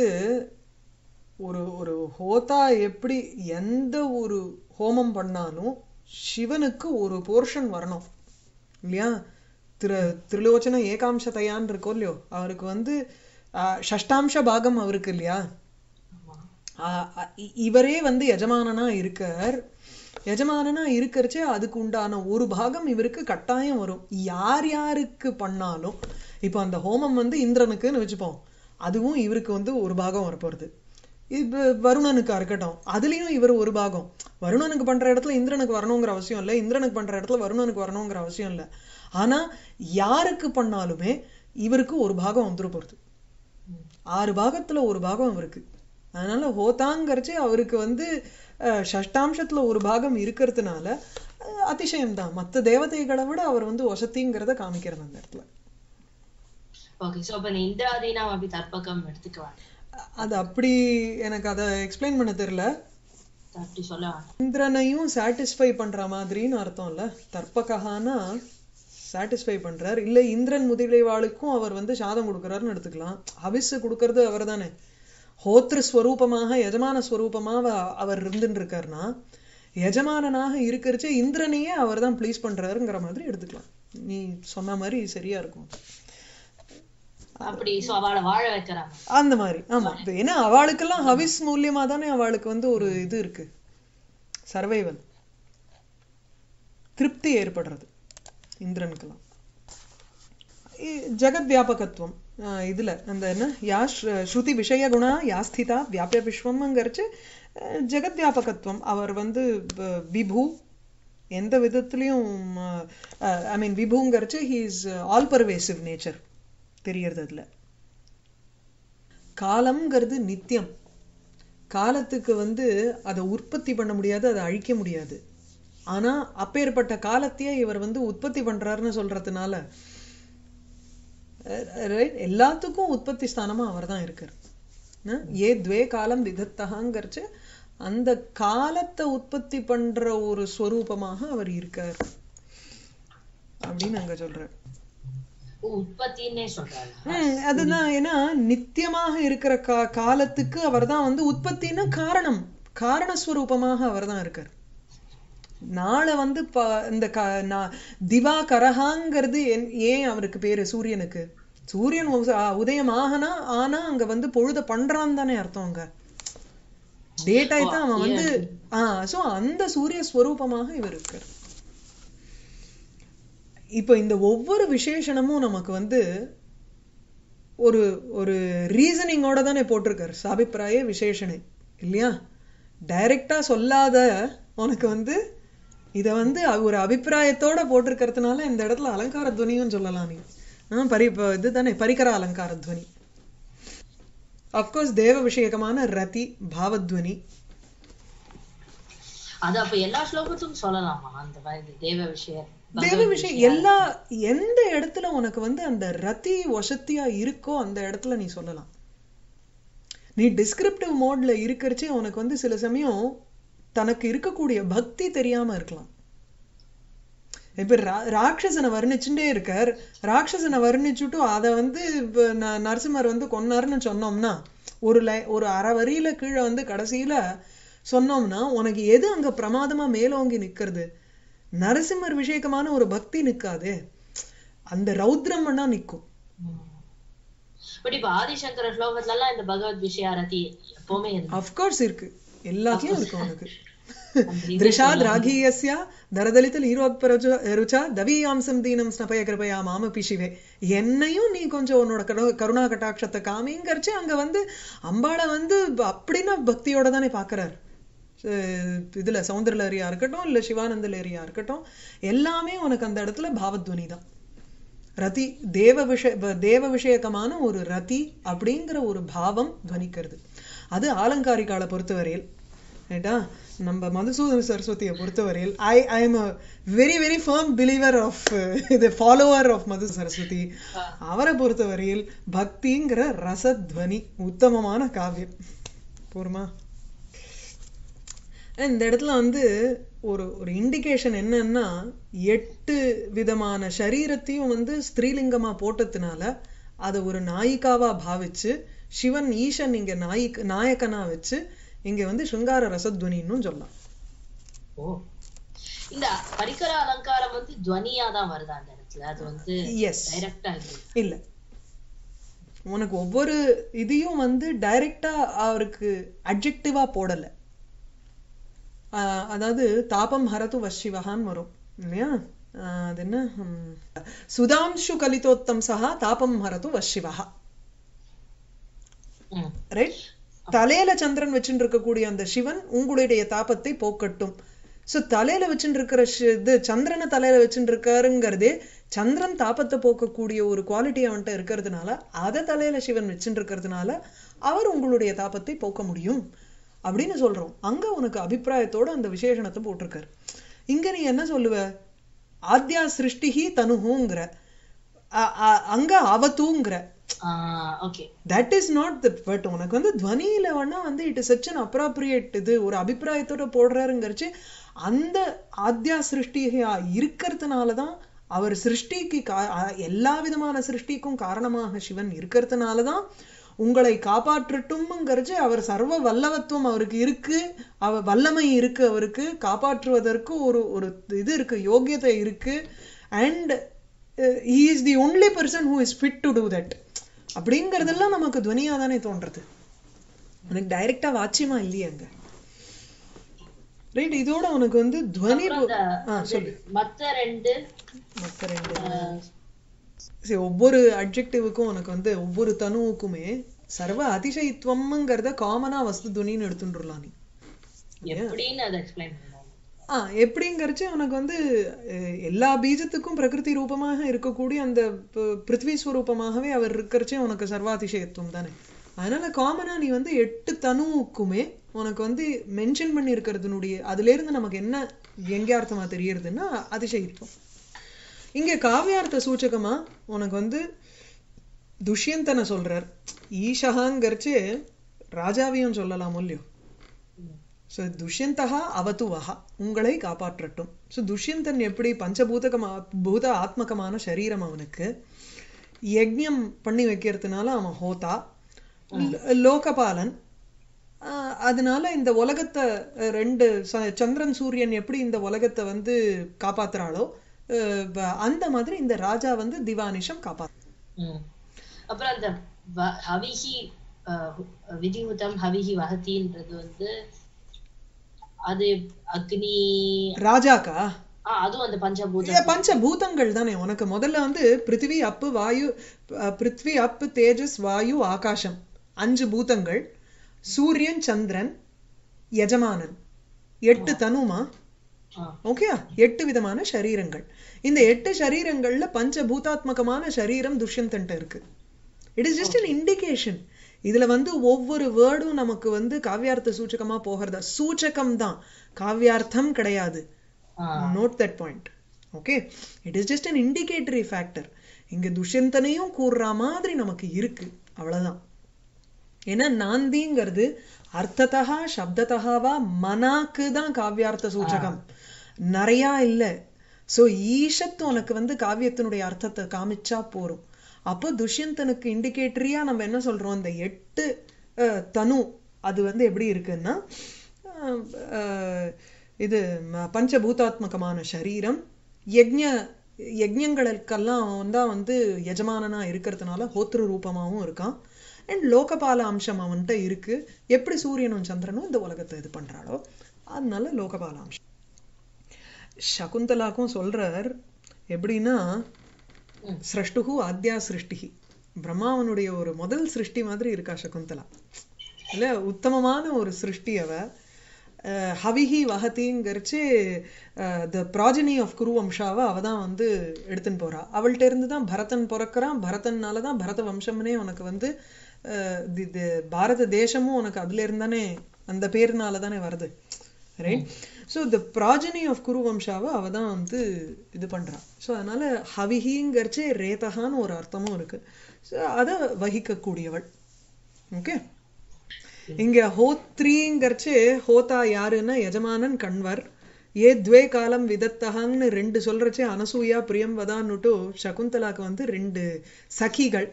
ஒரு ஒரு ஹோதா எப்படி எந்த ஒரு ஹோமம் பண்ணாலும் சிவனுக்கு ஒரு போர்ஷன் வரணும் இல்லையா திரு திருலோச்சன ஏகாம்சதையான் இருக்கோ இல்லையோ அவருக்கு வந்து ஆஹ், ஷஷ்டாம்ச பாகம் அவருக்கு இல்லையா ஆமா ஆஹ், அ- இ- இவரே வந்து எஜமானனா இருக்கார் எஜமானனா இருக்கறச்சே அதுக்கு உண்டான ஒரு பாகம் இவருக்கு கட்டாயம் வரும் யார் யாருக்கு பண்ணாலும் இப்போ அந்த ஹோமம் வந்து இந்திரனுக்குன்னு வச்சுப்போம் அதுவும் இவருக்கு வந்து ஒரு பாகம் வரப்போறது இப்போ வருணனுக்கா இருக்கட்டும் அதுலயும் இவர் ஒரு பாகம் வருணனுக்கு பண்ற இடத்துல இந்திரனுக்கு வரணுங்கிற அவசியம் இல்லை இந்திரனுக்கு பண்ற இடத்துல வருணனுக்கு வரணுங்கிற அவசியம் இல்லை ஆனா யாருக்கு பண்ணாலுமே இவருக்கு ஒரு பாகம் வந்துரு போறது ஆறு பாகத்துல ஒரு பாகம் அவருக்கு அதனால ஹோதாங்கிறச்சு அவருக்கு வந்து அஹ், ஷஷ்டாம்சத்துல ஒரு பாகம் இருக்கிறதுனால அஹ், அதிசயம்தான் மத்த தேவதைகளை விட அவர் வந்து வசதிங்கிறத காமிக்கிறது அந்த இடத்துல ஓகே சோ அப்ப நீ இந்திராதீனாம் அப்படி தற்பகம் எடுத்துக்குவாங்க அ- அது அப்படி எனக்கு அதை எக்ஸ்பிளைன் பண்ண தெரியல அப்படி சொல்ல வேண்டாம் இந்திரனையும் சாட்டிஸ்ஃபை பண்ற மாதிரின்னு அர்த்தம் இல்ல தர்ப்பகஹானா சாட்டிஸ்ஃபை பண்றார் இல்ல இந்திரன் முதலியவாளுக்கும் அவர் வந்து சாதம் கொடுக்கறாருன்னு எடுத்துக்கலாம் ஹவிஸ் கொடுக்கறது அவர் தானே ஹோத்ரு ஸ்வரூபமாக எஜமான ஸ்வரூபமாக அவர் இருந்துட்டு இருக்காருன்னா எஜமானனாக இருக்கிறச்சே இந்திரனையே அவர் தான் ப்ளீஸ் பண்றாருங்கிற மாதிரி எடுத்துக்கலாம் நீ சொன்ன மாதிரி சரியா இருக்கும் அப்படி சோ அவளை வாழ வைக்கிறாங்க அந்த மாதிரி ஆமா இப்ப ஏன்னா அவளுக்கெல்லாம் ஹவிஸ் மூலியமா தானே அவளுக்கு வந்து ஒரு இது இருக்கு சர்வைவல் திருப்தி ஏற்படுறது இந்திரனுக்கெல்லாம் இ- ஜெகத் வியாபகத்துவம் ஆஹ் இதுல அந்த என்ன யா ஸ்ரு- ஸ்ருதி விஷய குணா யா ஸ்திதா வியாபிய விஸ்வம்ங்கிறச்சு அஹ், ஜெகத் வியாபகத்துவம் அவர் வந்து வ- விபு எந்த விதத்துலயும் ஐ மீன் விபுங்கிறச்சு he is all pervasive nature தெரியறது அதுல காலம்ங்கிறது நித்தியம் காலத்துக்கு வந்து அதை உற்பத்தி பண்ண முடியாது அதை அழிக்க முடியாது ஆனா அப்பேற்பட்ட காலத்தையே இவர் வந்து உற்பத்தி பண்றாருன்னு சொல்றதுனால அஹ், right? எல்லாத்துக்கும் உற்பத்தி ஸ்தானமா அவர் தான் இருக்கார் அஹ், ஏ துவே காலம் விதத்தகாங்கிறச்சு அந்த காலத்தை உற்பத்தி பண்ற ஒரு ஸ்வரூபமாக அவர் இருக்கார் அப்படின்னு அங்க சொல்றார் ஓ, உற்பத்தின்னே சொல்றாங்க ம், அதுதான் ஏன்னா நித்தியமாக இருக்கிற கா காலத்துக்கு அவர்தான் வந்து உற்பத்தின்னா காரணம் காரணஸ்வரூபமாக அவர்தான் இருக்கார் நாளை வந்து ப இந்த க நா- திவா கரஹாங்கிறது என்- ஏன் அவருக்கு பேரு சூரியனுக்கு சூரியன் உ- உதயம் ஆகனா ஆனா அங்க வந்து பொழுத பண்றான் தானே அர்த்தம் அங்க டே டைத்தான் அவன் வந்து ஆ சோ அந்த சூரிய ஸ்வரூபமாக இவர் இருக்கார் இப்போ இந்த ஒவ்வொரு விசேஷணமும் நமக்கு வந்து ஒரு ஒரு ரீசனிங்கோட தானே போட்டிருக்காரு சாபிப்பிராய விசேஷணை இல்லையா டைரக்டா சொல்லாத உனக்கு வந்து இத வந்து ஒரு அபிப்பிராயத்தோட போட்டிருக்கிறதுனால இந்த இடத்துல அலங்கார துவனியும் சொல்லலாம் நீ ஆ, பரி இப்ப இதுதானே பரிகர அலங்கார துவனி அப்கோர்ஸ் தேவ விஷயகமான ரதி பாவத்வனி அது அப்ப எல்லா ஸ்லோகத்துக்கும் சொல்லலாமா அந்த மாதிரி தேவ விஷயம் தேவ விஷயம் எல்லா எந்த இடத்துல உனக்கு வந்து அந்த ரதி வசத்தியா இருக்கோ அந்த இடத்துல நீ சொல்லலாம் நீ டிஸ்கிரிப்டிவ் மோட்ல இருக்கறச்சே உனக்கு வந்து சில சமயம் தனக்கு இருக்கக்கூடிய பக்தி தெரியாம இருக்கலாம் இப்ப ரா- ராட்சசனை வர்ணிச்சுட்டே இருக்கார் ராட்சசனை வர்ணிச்சுட்டு அதை வந்து இப்ப ந- நரசிம்மர் வந்து கொன்னாருன்னு சொன்னோம்னா ஒரு லை ஒரு அரை வரியில கீழே வந்து கடைசியில சொன்னோம்னா உனக்கு எது அங்க பிரமாதமா மேலோங்கி நிக்கிறது நரசிம்மர் விஷயக்கமான ஒரு பக்தி நிக்காது அந்த ரௌத்ரம் வேணா நிக்கும் பட் இப்ப ஆதிசங்கர ஸ்லோகத்துல எல்லாம் இந்த பகவத் விஷயாரதி எப்பவுமே இருக்கு அஃப்கோர்ஸ் இருக்கு எல்லாத்தையும் இருக்கு உனக்கு அந்த இது திருஷாத் ராகீயஸ்ய தரதலித்தல் ஈரோத்பரஜ ருச்சா தவீயாம்சம் தீனம் ஸ்னபய கிருபயா மாமபி சிவே என்னையும் நீ கொஞ்சம் உன்னோட கரு- கருணா கட்டாட்சத்தை காமிங்கரிச்சு அங்க வந்து அம்பாளை வந்து ப- அப்படின்னா பக்தியோட தானே பாக்குறாரு அஹ் இதுல சௌந்தரலரியா இருக்கட்டும் இல்ல சிவானந்த லேரியா இருக்கட்டும் எல்லாமே உனக்கு அந்த இடத்துல பாவத்வனி தான் ரதி தேவ விஷய வ- தேவ விஷயகமான ஒரு ரதி அப்படிங்கிற ஒரு பாவம் துவனிக்கிறது அது ஆலங்காரிகால பொறுத்தவரையில் ரைட்டா நம்ம மதுசூதன சரஸ்வதியை பொறுத்தவரையில் I I am a very very firm believer of இது ஃபாலோவர் ஆஃப் மது சரஸ்வதி அவரை பொறுத்தவரையில் பக்திங்கிற ரசத்வனி உத்தமமான காவியம் போருமா இந்த இடத்துல வந்து ஒரு ஒரு இண்டிகேஷன் என்னன்னா எட்டு விதமான சரீரத்தையும் வந்து ஸ்திரீலிங்கமா போட்டதுனால அதை ஒரு நாயிகாவா பாவிச்சு சிவன் ஈசன் இங்க நாயிக் நாயகனா வச்சு இங்க வந்து சிருங்கார ரசத்வனின்னு சொல்லலாம் ஓ இந்த பரிகர அலங்காரம் வந்து துவனியா தான் வருது அந்த இடத்துல அது வந்து எஸ் டைரக்டா இல்லை இல்ல உனக்கு ஒவ்வொரு இதையும் வந்து டைரக்டா அவருக்கு அட்ஜெக்டிவா போடல ஆஹ் அதாவது தாபம் ஹரது வஷிவகான்னு வரும் இல்லையா ஆஹ் அது என்ன ஹம், சுதாம்சு கலிதோத்தம் சஹா தாபம் ஹரது வஷிவஹா ம் ரைட் தலையில சந்திரன் வச்சுட்டு இருக்கக்கூடிய அந்த சிவன் உங்களுடைய தாபத்தை போக்கட்டும் சோ தலையில வச்சுட்டு இருக்கிற ஷி- இது சந்திரனை தலையில வச்சுட்டு இருக்காருங்கிறதே சந்திரன் தாபத்தை போக்கக்கூடிய ஒரு குவாலிட்டி அவன்கிட்ட இருக்கிறதுனால அதை தலையில சிவன் வச்சுட்டு இருக்கிறதுனால அவர் உங்களுடைய தாபத்தை போக்க முடியும் அப்படின்னு சொல்றோம் அங்க உனக்கு அபிப்பிராயத்தோட அந்த விசேஷணத்தை போட்டிருக்காரு இங்க நீ என்ன சொல்லுவ ஆத்யா சிருஷ்டிஹி தனுஹுங்கிற அ- அ- அங்க அவதூங்கிற ah okay that is not the but உனக்கு வந்து துவனியில வேணா வந்து it is such an inappropriate இது ஒரு அபிப்பிராயத்தோட போடுறாருங்கிறச்சு அந்த ஆத்யா சிருஷ்டியா இருக்கிறதுனால தான் அவர் சிருஷ்டிக்கு கா- அ- எல்லா விதமான சிருஷ்டிக்கும் காரணமாக சிவன் இருக்கிறதுனால தான் உங்களை காப்பாற்றட்டும்ங்கிறச்சு அவர் சர்வ வல்லவத்துவம் அவருக்கு இருக்கு அவ வல்லமை இருக்கு அவருக்கு காப்பாற்றுவதற்கு ஒரு ஒரு இது இருக்கு யோகியதை இருக்கு and he is the only person who is fit to do that அப்படிங்கறதெல்லாம் நமக்கு துவனியா தானே தோன்றது உனக்கு டைரக்டா வாட்சியமா இல்லையே அங்க ரைட் இதோட உனக்கு வந்து துவனி அப்புறம் அந்த ஆ சொல்லு மத்த ரெண்டு மத்த ரெண்டு ஆஹ், சரி ஒவ்வொரு அட்ஜெக்டிவுக்கும் உனக்கு வந்து ஒவ்வொரு தனுவுக்குமே சர்வ அதிசயத்துவம்ங்கிறத காமனா வஸ்து துணின்னு எடுத்துட்டுலாம் நீ எப்படின்னு அதை எக்ஸ்பிளைன் பண்ணுவாங்க ஆ எப்படிங்கிறச்சு உனக்கு வந்து அஹ், எல்லா பீஜத்துக்கும் பிரகிருதி ரூபமாக இருக்கக்கூடிய அந்த ப- பிருத்வி ஸ்வரூபமாகவே அவர் இருக்கிறச்சே உனக்கு சர்வாதிசயத்துவம் தானே அதனால காமனா நீ வந்து எட்டு தனுவுக்குமே உனக்கு வந்து மென்ஷன் பண்ணி இருக்கிறதுனுடைய அதுல இருந்து நமக்கு என்ன எங்கேயார்த்தமா தெரியறதுன்னா அதிசயத்துவம் இங்க காவியார்த்த சூச்சகமா உனக்கு வந்து துஷ்யந்தனை சொல்றார் ஈஷகாங்கிறச்சு ராஜாவையும் சொல்லலாம் இல்லையோ ஸோ துஷ்யந்தகா அவத்துவஹா உங்களை காப்பாற்றட்டும் ஸோ துஷ்யந்தன் எப்படி பஞ்சபூதகமா பூத ஆத்மகமான சரீரம் அவனுக்கு யஜ்ஞம் பண்ணி வைக்கிறதுனால அவன் ஹோதா லோ- லோகபாலன் ஆஹ் அதனால இந்த உலகத்தை அஹ், ரெண்டு ச- சந்திரன் சூரியன் எப்படி இந்த உலகத்தை வந்து காப்பாத்துறாளோ அஹ், ப- அந்த மாதிரி இந்த ராஜா வந்து திவானிஷம் காப்பாத்து ம். அப்புறம் அந்த வ- ஹவிஹி அஹ், விதிமுதம் ஹவிஹி வஹதின்றது வந்து அது அக்னி ராஜாக்கா ஆ அதுவும் அந்த பஞ்சபூத ஏ, பஞ்சபூதங்கள் தானே உனக்கு முதல்ல வந்து பிருத்திவி அப்பு வாயு அஹ், பிருத்வி அப்பு தேஜஸ் வாயு ஆகாசம் அஞ்சு பூதங்கள் சூரியன் சந்திரன் எஜமானன் எட்டு தனுமா ஆ ஓகே எட்டு விதமான சரீரங்கள் இந்த எட்டு சரீரங்கள்ல பஞ்சபூதாத்மகமான சரீரம் துஷ்யந்தன்ட்ட இருக்கு it is just an indication இதுல வந்து ஒவ்வொரு வேர்டும் நமக்கு வந்து காவியார்த்த சூச்சகமா போகிறதா சூச்சகம் தான் காவியார்த்தம் கிடையாது ah note that point okay it is just an indicatory factor இங்க துஷ்யந்தனையும் கூறுற மாதிரி நமக்கு இருக்கு அவ்வளவுதான் ஏன்னா நாந்திங்கிறது அர்த்தத்தா சப்தத்தகாவா மனாக்கு தான் காவியார்த்த சூச்சகம் நிறையா இல்ல சோ ஈஷத் உனக்கு வந்து காவியத்தினுடைய அர்த்தத்தை காமிச்சா போரும் அப்போ துஷ்யந்தனுக்கு இண்டிகேட்டரியா நம்ம என்ன சொல்றோம் இந்த எட்டு அஹ், தனு அது வந்து எப்படி இருக்குன்னா அஹ், அஹ், இது ம- பஞ்சபூதாத்மகமான சரீரம் யஜ்ஞ யஜ்ஞங்களுக்கெல்லாம் தான் வந்து எஜமானனா இருக்கிறதுனால ஹோத்ரு ரூபமாவும் இருக்கான் அண்ட் லோகபால அம்சம் அவன்கிட்ட இருக்கு எப்படி சூரியனும் சந்திரனும் இந்த உலகத்தை இது பண்றாளோ அதனால லோகபால அம்சம் சகுந்தலாக்கும் சொல்றார் எப்படின்னா ம். சிரஷ்டுகு ஆத்யா சிருஷ்டிகி பிரம்மாவனுடைய ஒரு முதல் சிருஷ்டி மாதிரி இருக்கா சகுந்தலா இல்ல உத்தமமான ஒரு சிருஷ்டி அவ அஹ், ஹவிஹி வஹதிங்கிறச்சு த ப்ராஜனி ஆஃப் குரு வம்சாவை அவ தான் வந்து எடுத்துன்னு போறா அவள்கிட்ட இருந்து தான் பரதன் பிறக்கிறான் பரதன்னால தான் பரத வம்சம்னே உனக்கு வந்து அஹ், தி- தி- பாரத தேசமும் உனக்கு அதுல இருந்தானே அந்த பேருனால தானே வருது right so the progeny of Kuru வம்சாவை அவ தான் வந்து இது பண்றா ஸோ அதனால ஹவிஹிங்கிறச்சே ரேதகான்னு ஒரு அர்த்தமும் இருக்கு ஸோ அதை வகிக்கக்கூடியவள் ஓகே இங்க ஹோத்ரிங்கிறச்சு ஹோதா யாருன்னா எஜமானன் கண்வர் ஏ துவே காலம் விதத்தகான்னு ரெண்டு சொல்றச்சே அனசூயா பிரியம் வதான்னுட்டு சகுந்தலாக்கு வந்து ரெண்டு சகிகள்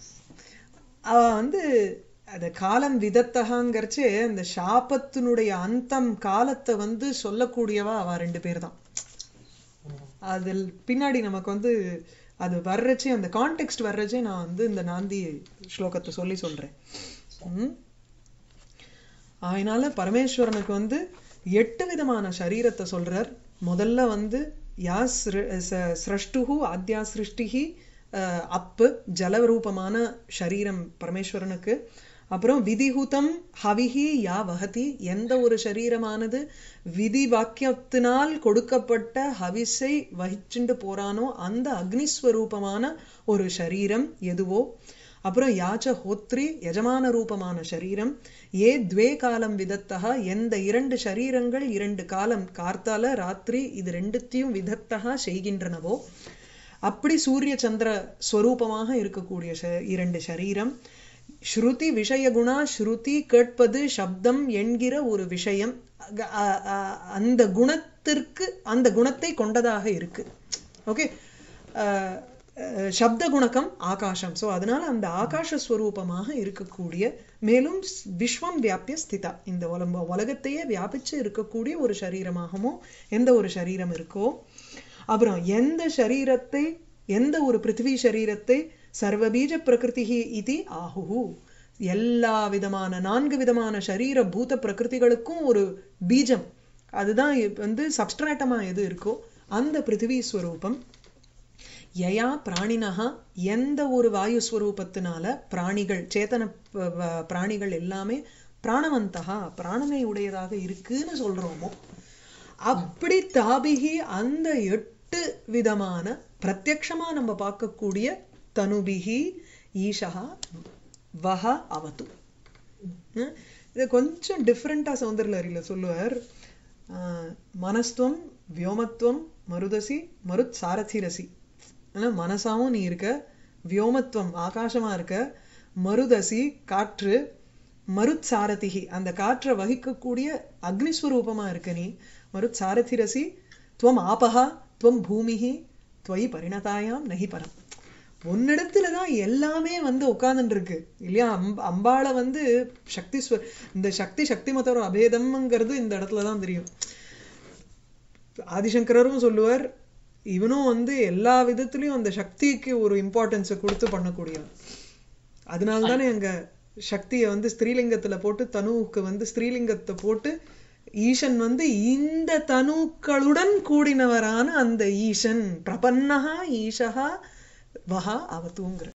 அவ வந்து அந்த காலம் விதத்தகாங்கிறச்சே அந்த சாபத்தினுடைய அந்தம் காலத்தை வந்து சொல்லக்கூடியவா அவ ரெண்டு பேர் தான் அதில் பின்னாடி நமக்கு வந்து அது வர்றச்சே அந்த கான்டெக்ஸ்ட் வர்றச்சே நான் வந்து இந்த நாந்தி ஸ்லோகத்தை சொல்லி சொல்றேன் ம் அதனால பரமேஸ்வரனுக்கு வந்து எட்டு விதமான சரீரத்தை சொல்றார் முதல்ல வந்து யா சிரு- ச- சிரஷ்டுஹு ஆத்யா சிருஷ்டிஹி அஹ், அப்பு ஜலரூபமான சரீரம் பரமேஸ்வரனுக்கு அப்புறம் விதிஹுதம் ஹவிஹி யா வஹதி எந்த ஒரு சரீரமானது விதி வாக்கியத்தினால் கொடுக்கப்பட்ட ஹவிஸை வகிச்சுண்டு போறானோ அந்த அக்னிஸ்வரூபமான ஒரு சரீரம் எதுவோ அப்புறம் யாச்ச ஹோத்ரி எஜமான ரூபமான சரீரம் ஏ துவே காலம் விதத்தகா எந்த இரண்டு சரீரங்கள் இரண்டு காலம் கார்த்தால ராத்திரி இது ரெண்டுத்தையும் விதத்தகா செய்கின்றனவோ அப்படி சூரிய சந்திர ஸ்வரூபமாக இருக்கக்கூடிய ச- இரண்டு சரீரம் ஸ்ருதி விஷயகுணா ஸ்ருதி கேட்பது சப்தம் என்கிற ஒரு விஷயம் அக- அ- அ- அந்த குணத்திற்கு அந்த குணத்தை கொண்டதாக இருக்கு ஓகே சப்த குணகம் ஆகாசம் சோ அதனால அந்த ஆகாச ஸ்வரூபமாக இருக்கக்கூடிய மேலும் ஸ்- விஸ்வம் வியாபிய ஸ்திதா இந்த உலம்ப உலகத்தையே வியாபிச்சு இருக்கக்கூடிய ஒரு சரீரமாகவும் எந்த ஒரு சரீரம் இருக்கோ அப்புறம் எந்த சரீரத்தை எந்த ஒரு பிருத்திவி சரீரத்தை சர்வபீஜ பிரகிருதிஹி இது ஆஹுஹு எல்லா விதமான நான்கு விதமான சரீர பூத பிரகிருதிகளுக்கும் ஒரு பீஜம் அதுதான் இப்ப வந்து சப்ஸ்ட்ராட்டமா எது இருக்கோ அந்த பிருத்திவி ஸ்வரூபம் யயா பிராணினஹா எந்த ஒரு வாயு ஸ்வரூபத்தினால பிராணிகள் சேத்தன ப- வ- பிராணிகள் எல்லாமே பிராணவந்தகா பிராணனை உடையதாக இருக்குன்னு சொல்றோமோ அப்படி தாபிகி அந்த எட்டு விதமான பிரத்யக்ஷமா நம்ம பார்க்கக்கூடிய தனுபிகி ஈஷா வஹ அவது ம்? இது கொஞ்சம் டிஃப்ரெண்டா சௌந்தர்லரியில சொல்லுவார் ஆஹ், மனஸ்துவம் வியோமத்துவம் மருதசி மருத் சாரதிரசி ஆனா மனசாவும் நீ இருக்க வியோமத்துவம் ஆகாசமா இருக்க மருதசி காற்று மருத் சாரதிகி அந்த காற்றை வகிக்கக்கூடிய அக்னிஸ்வரூபமா இருக்க நீ மருத் சாரதிரசி துவம் ஆபஹா துவம் பூமிஹி துவயி பரிணதாயாம் நகி பரம் உன்னிடத்துல தான் எல்லாமே வந்து உட்கார்ந்துட்டு இருக்கு இல்லையா அம்ப அம்பாளை வந்து சக்தி ஸ்வ- இந்த சக்தி சக்தி மத்தோட அபேதம்ங்கிறது இந்த இடத்துல தான் தெரியும் ஆதிசங்கரரும் சொல்லுவார் இவனும் வந்து எல்லா விதத்துலயும் அந்த சக்திக்கு ஒரு இம்பார்ட்டன்ஸை கொடுத்து பண்ணக்கூடியவன் அதனால தானே அங்க சக்தியை வந்து ஸ்திரீலிங்கத்துல போட்டு தனுவுக்கு வந்து ஸ்திரீலிங்கத்தை போட்டு ஈசன் வந்து இந்த தனுக்களுடன் கூடினவரான அந்த ஈசன் பிரபன்னஹா ஈஷஹா வஹா அவதூங்கிற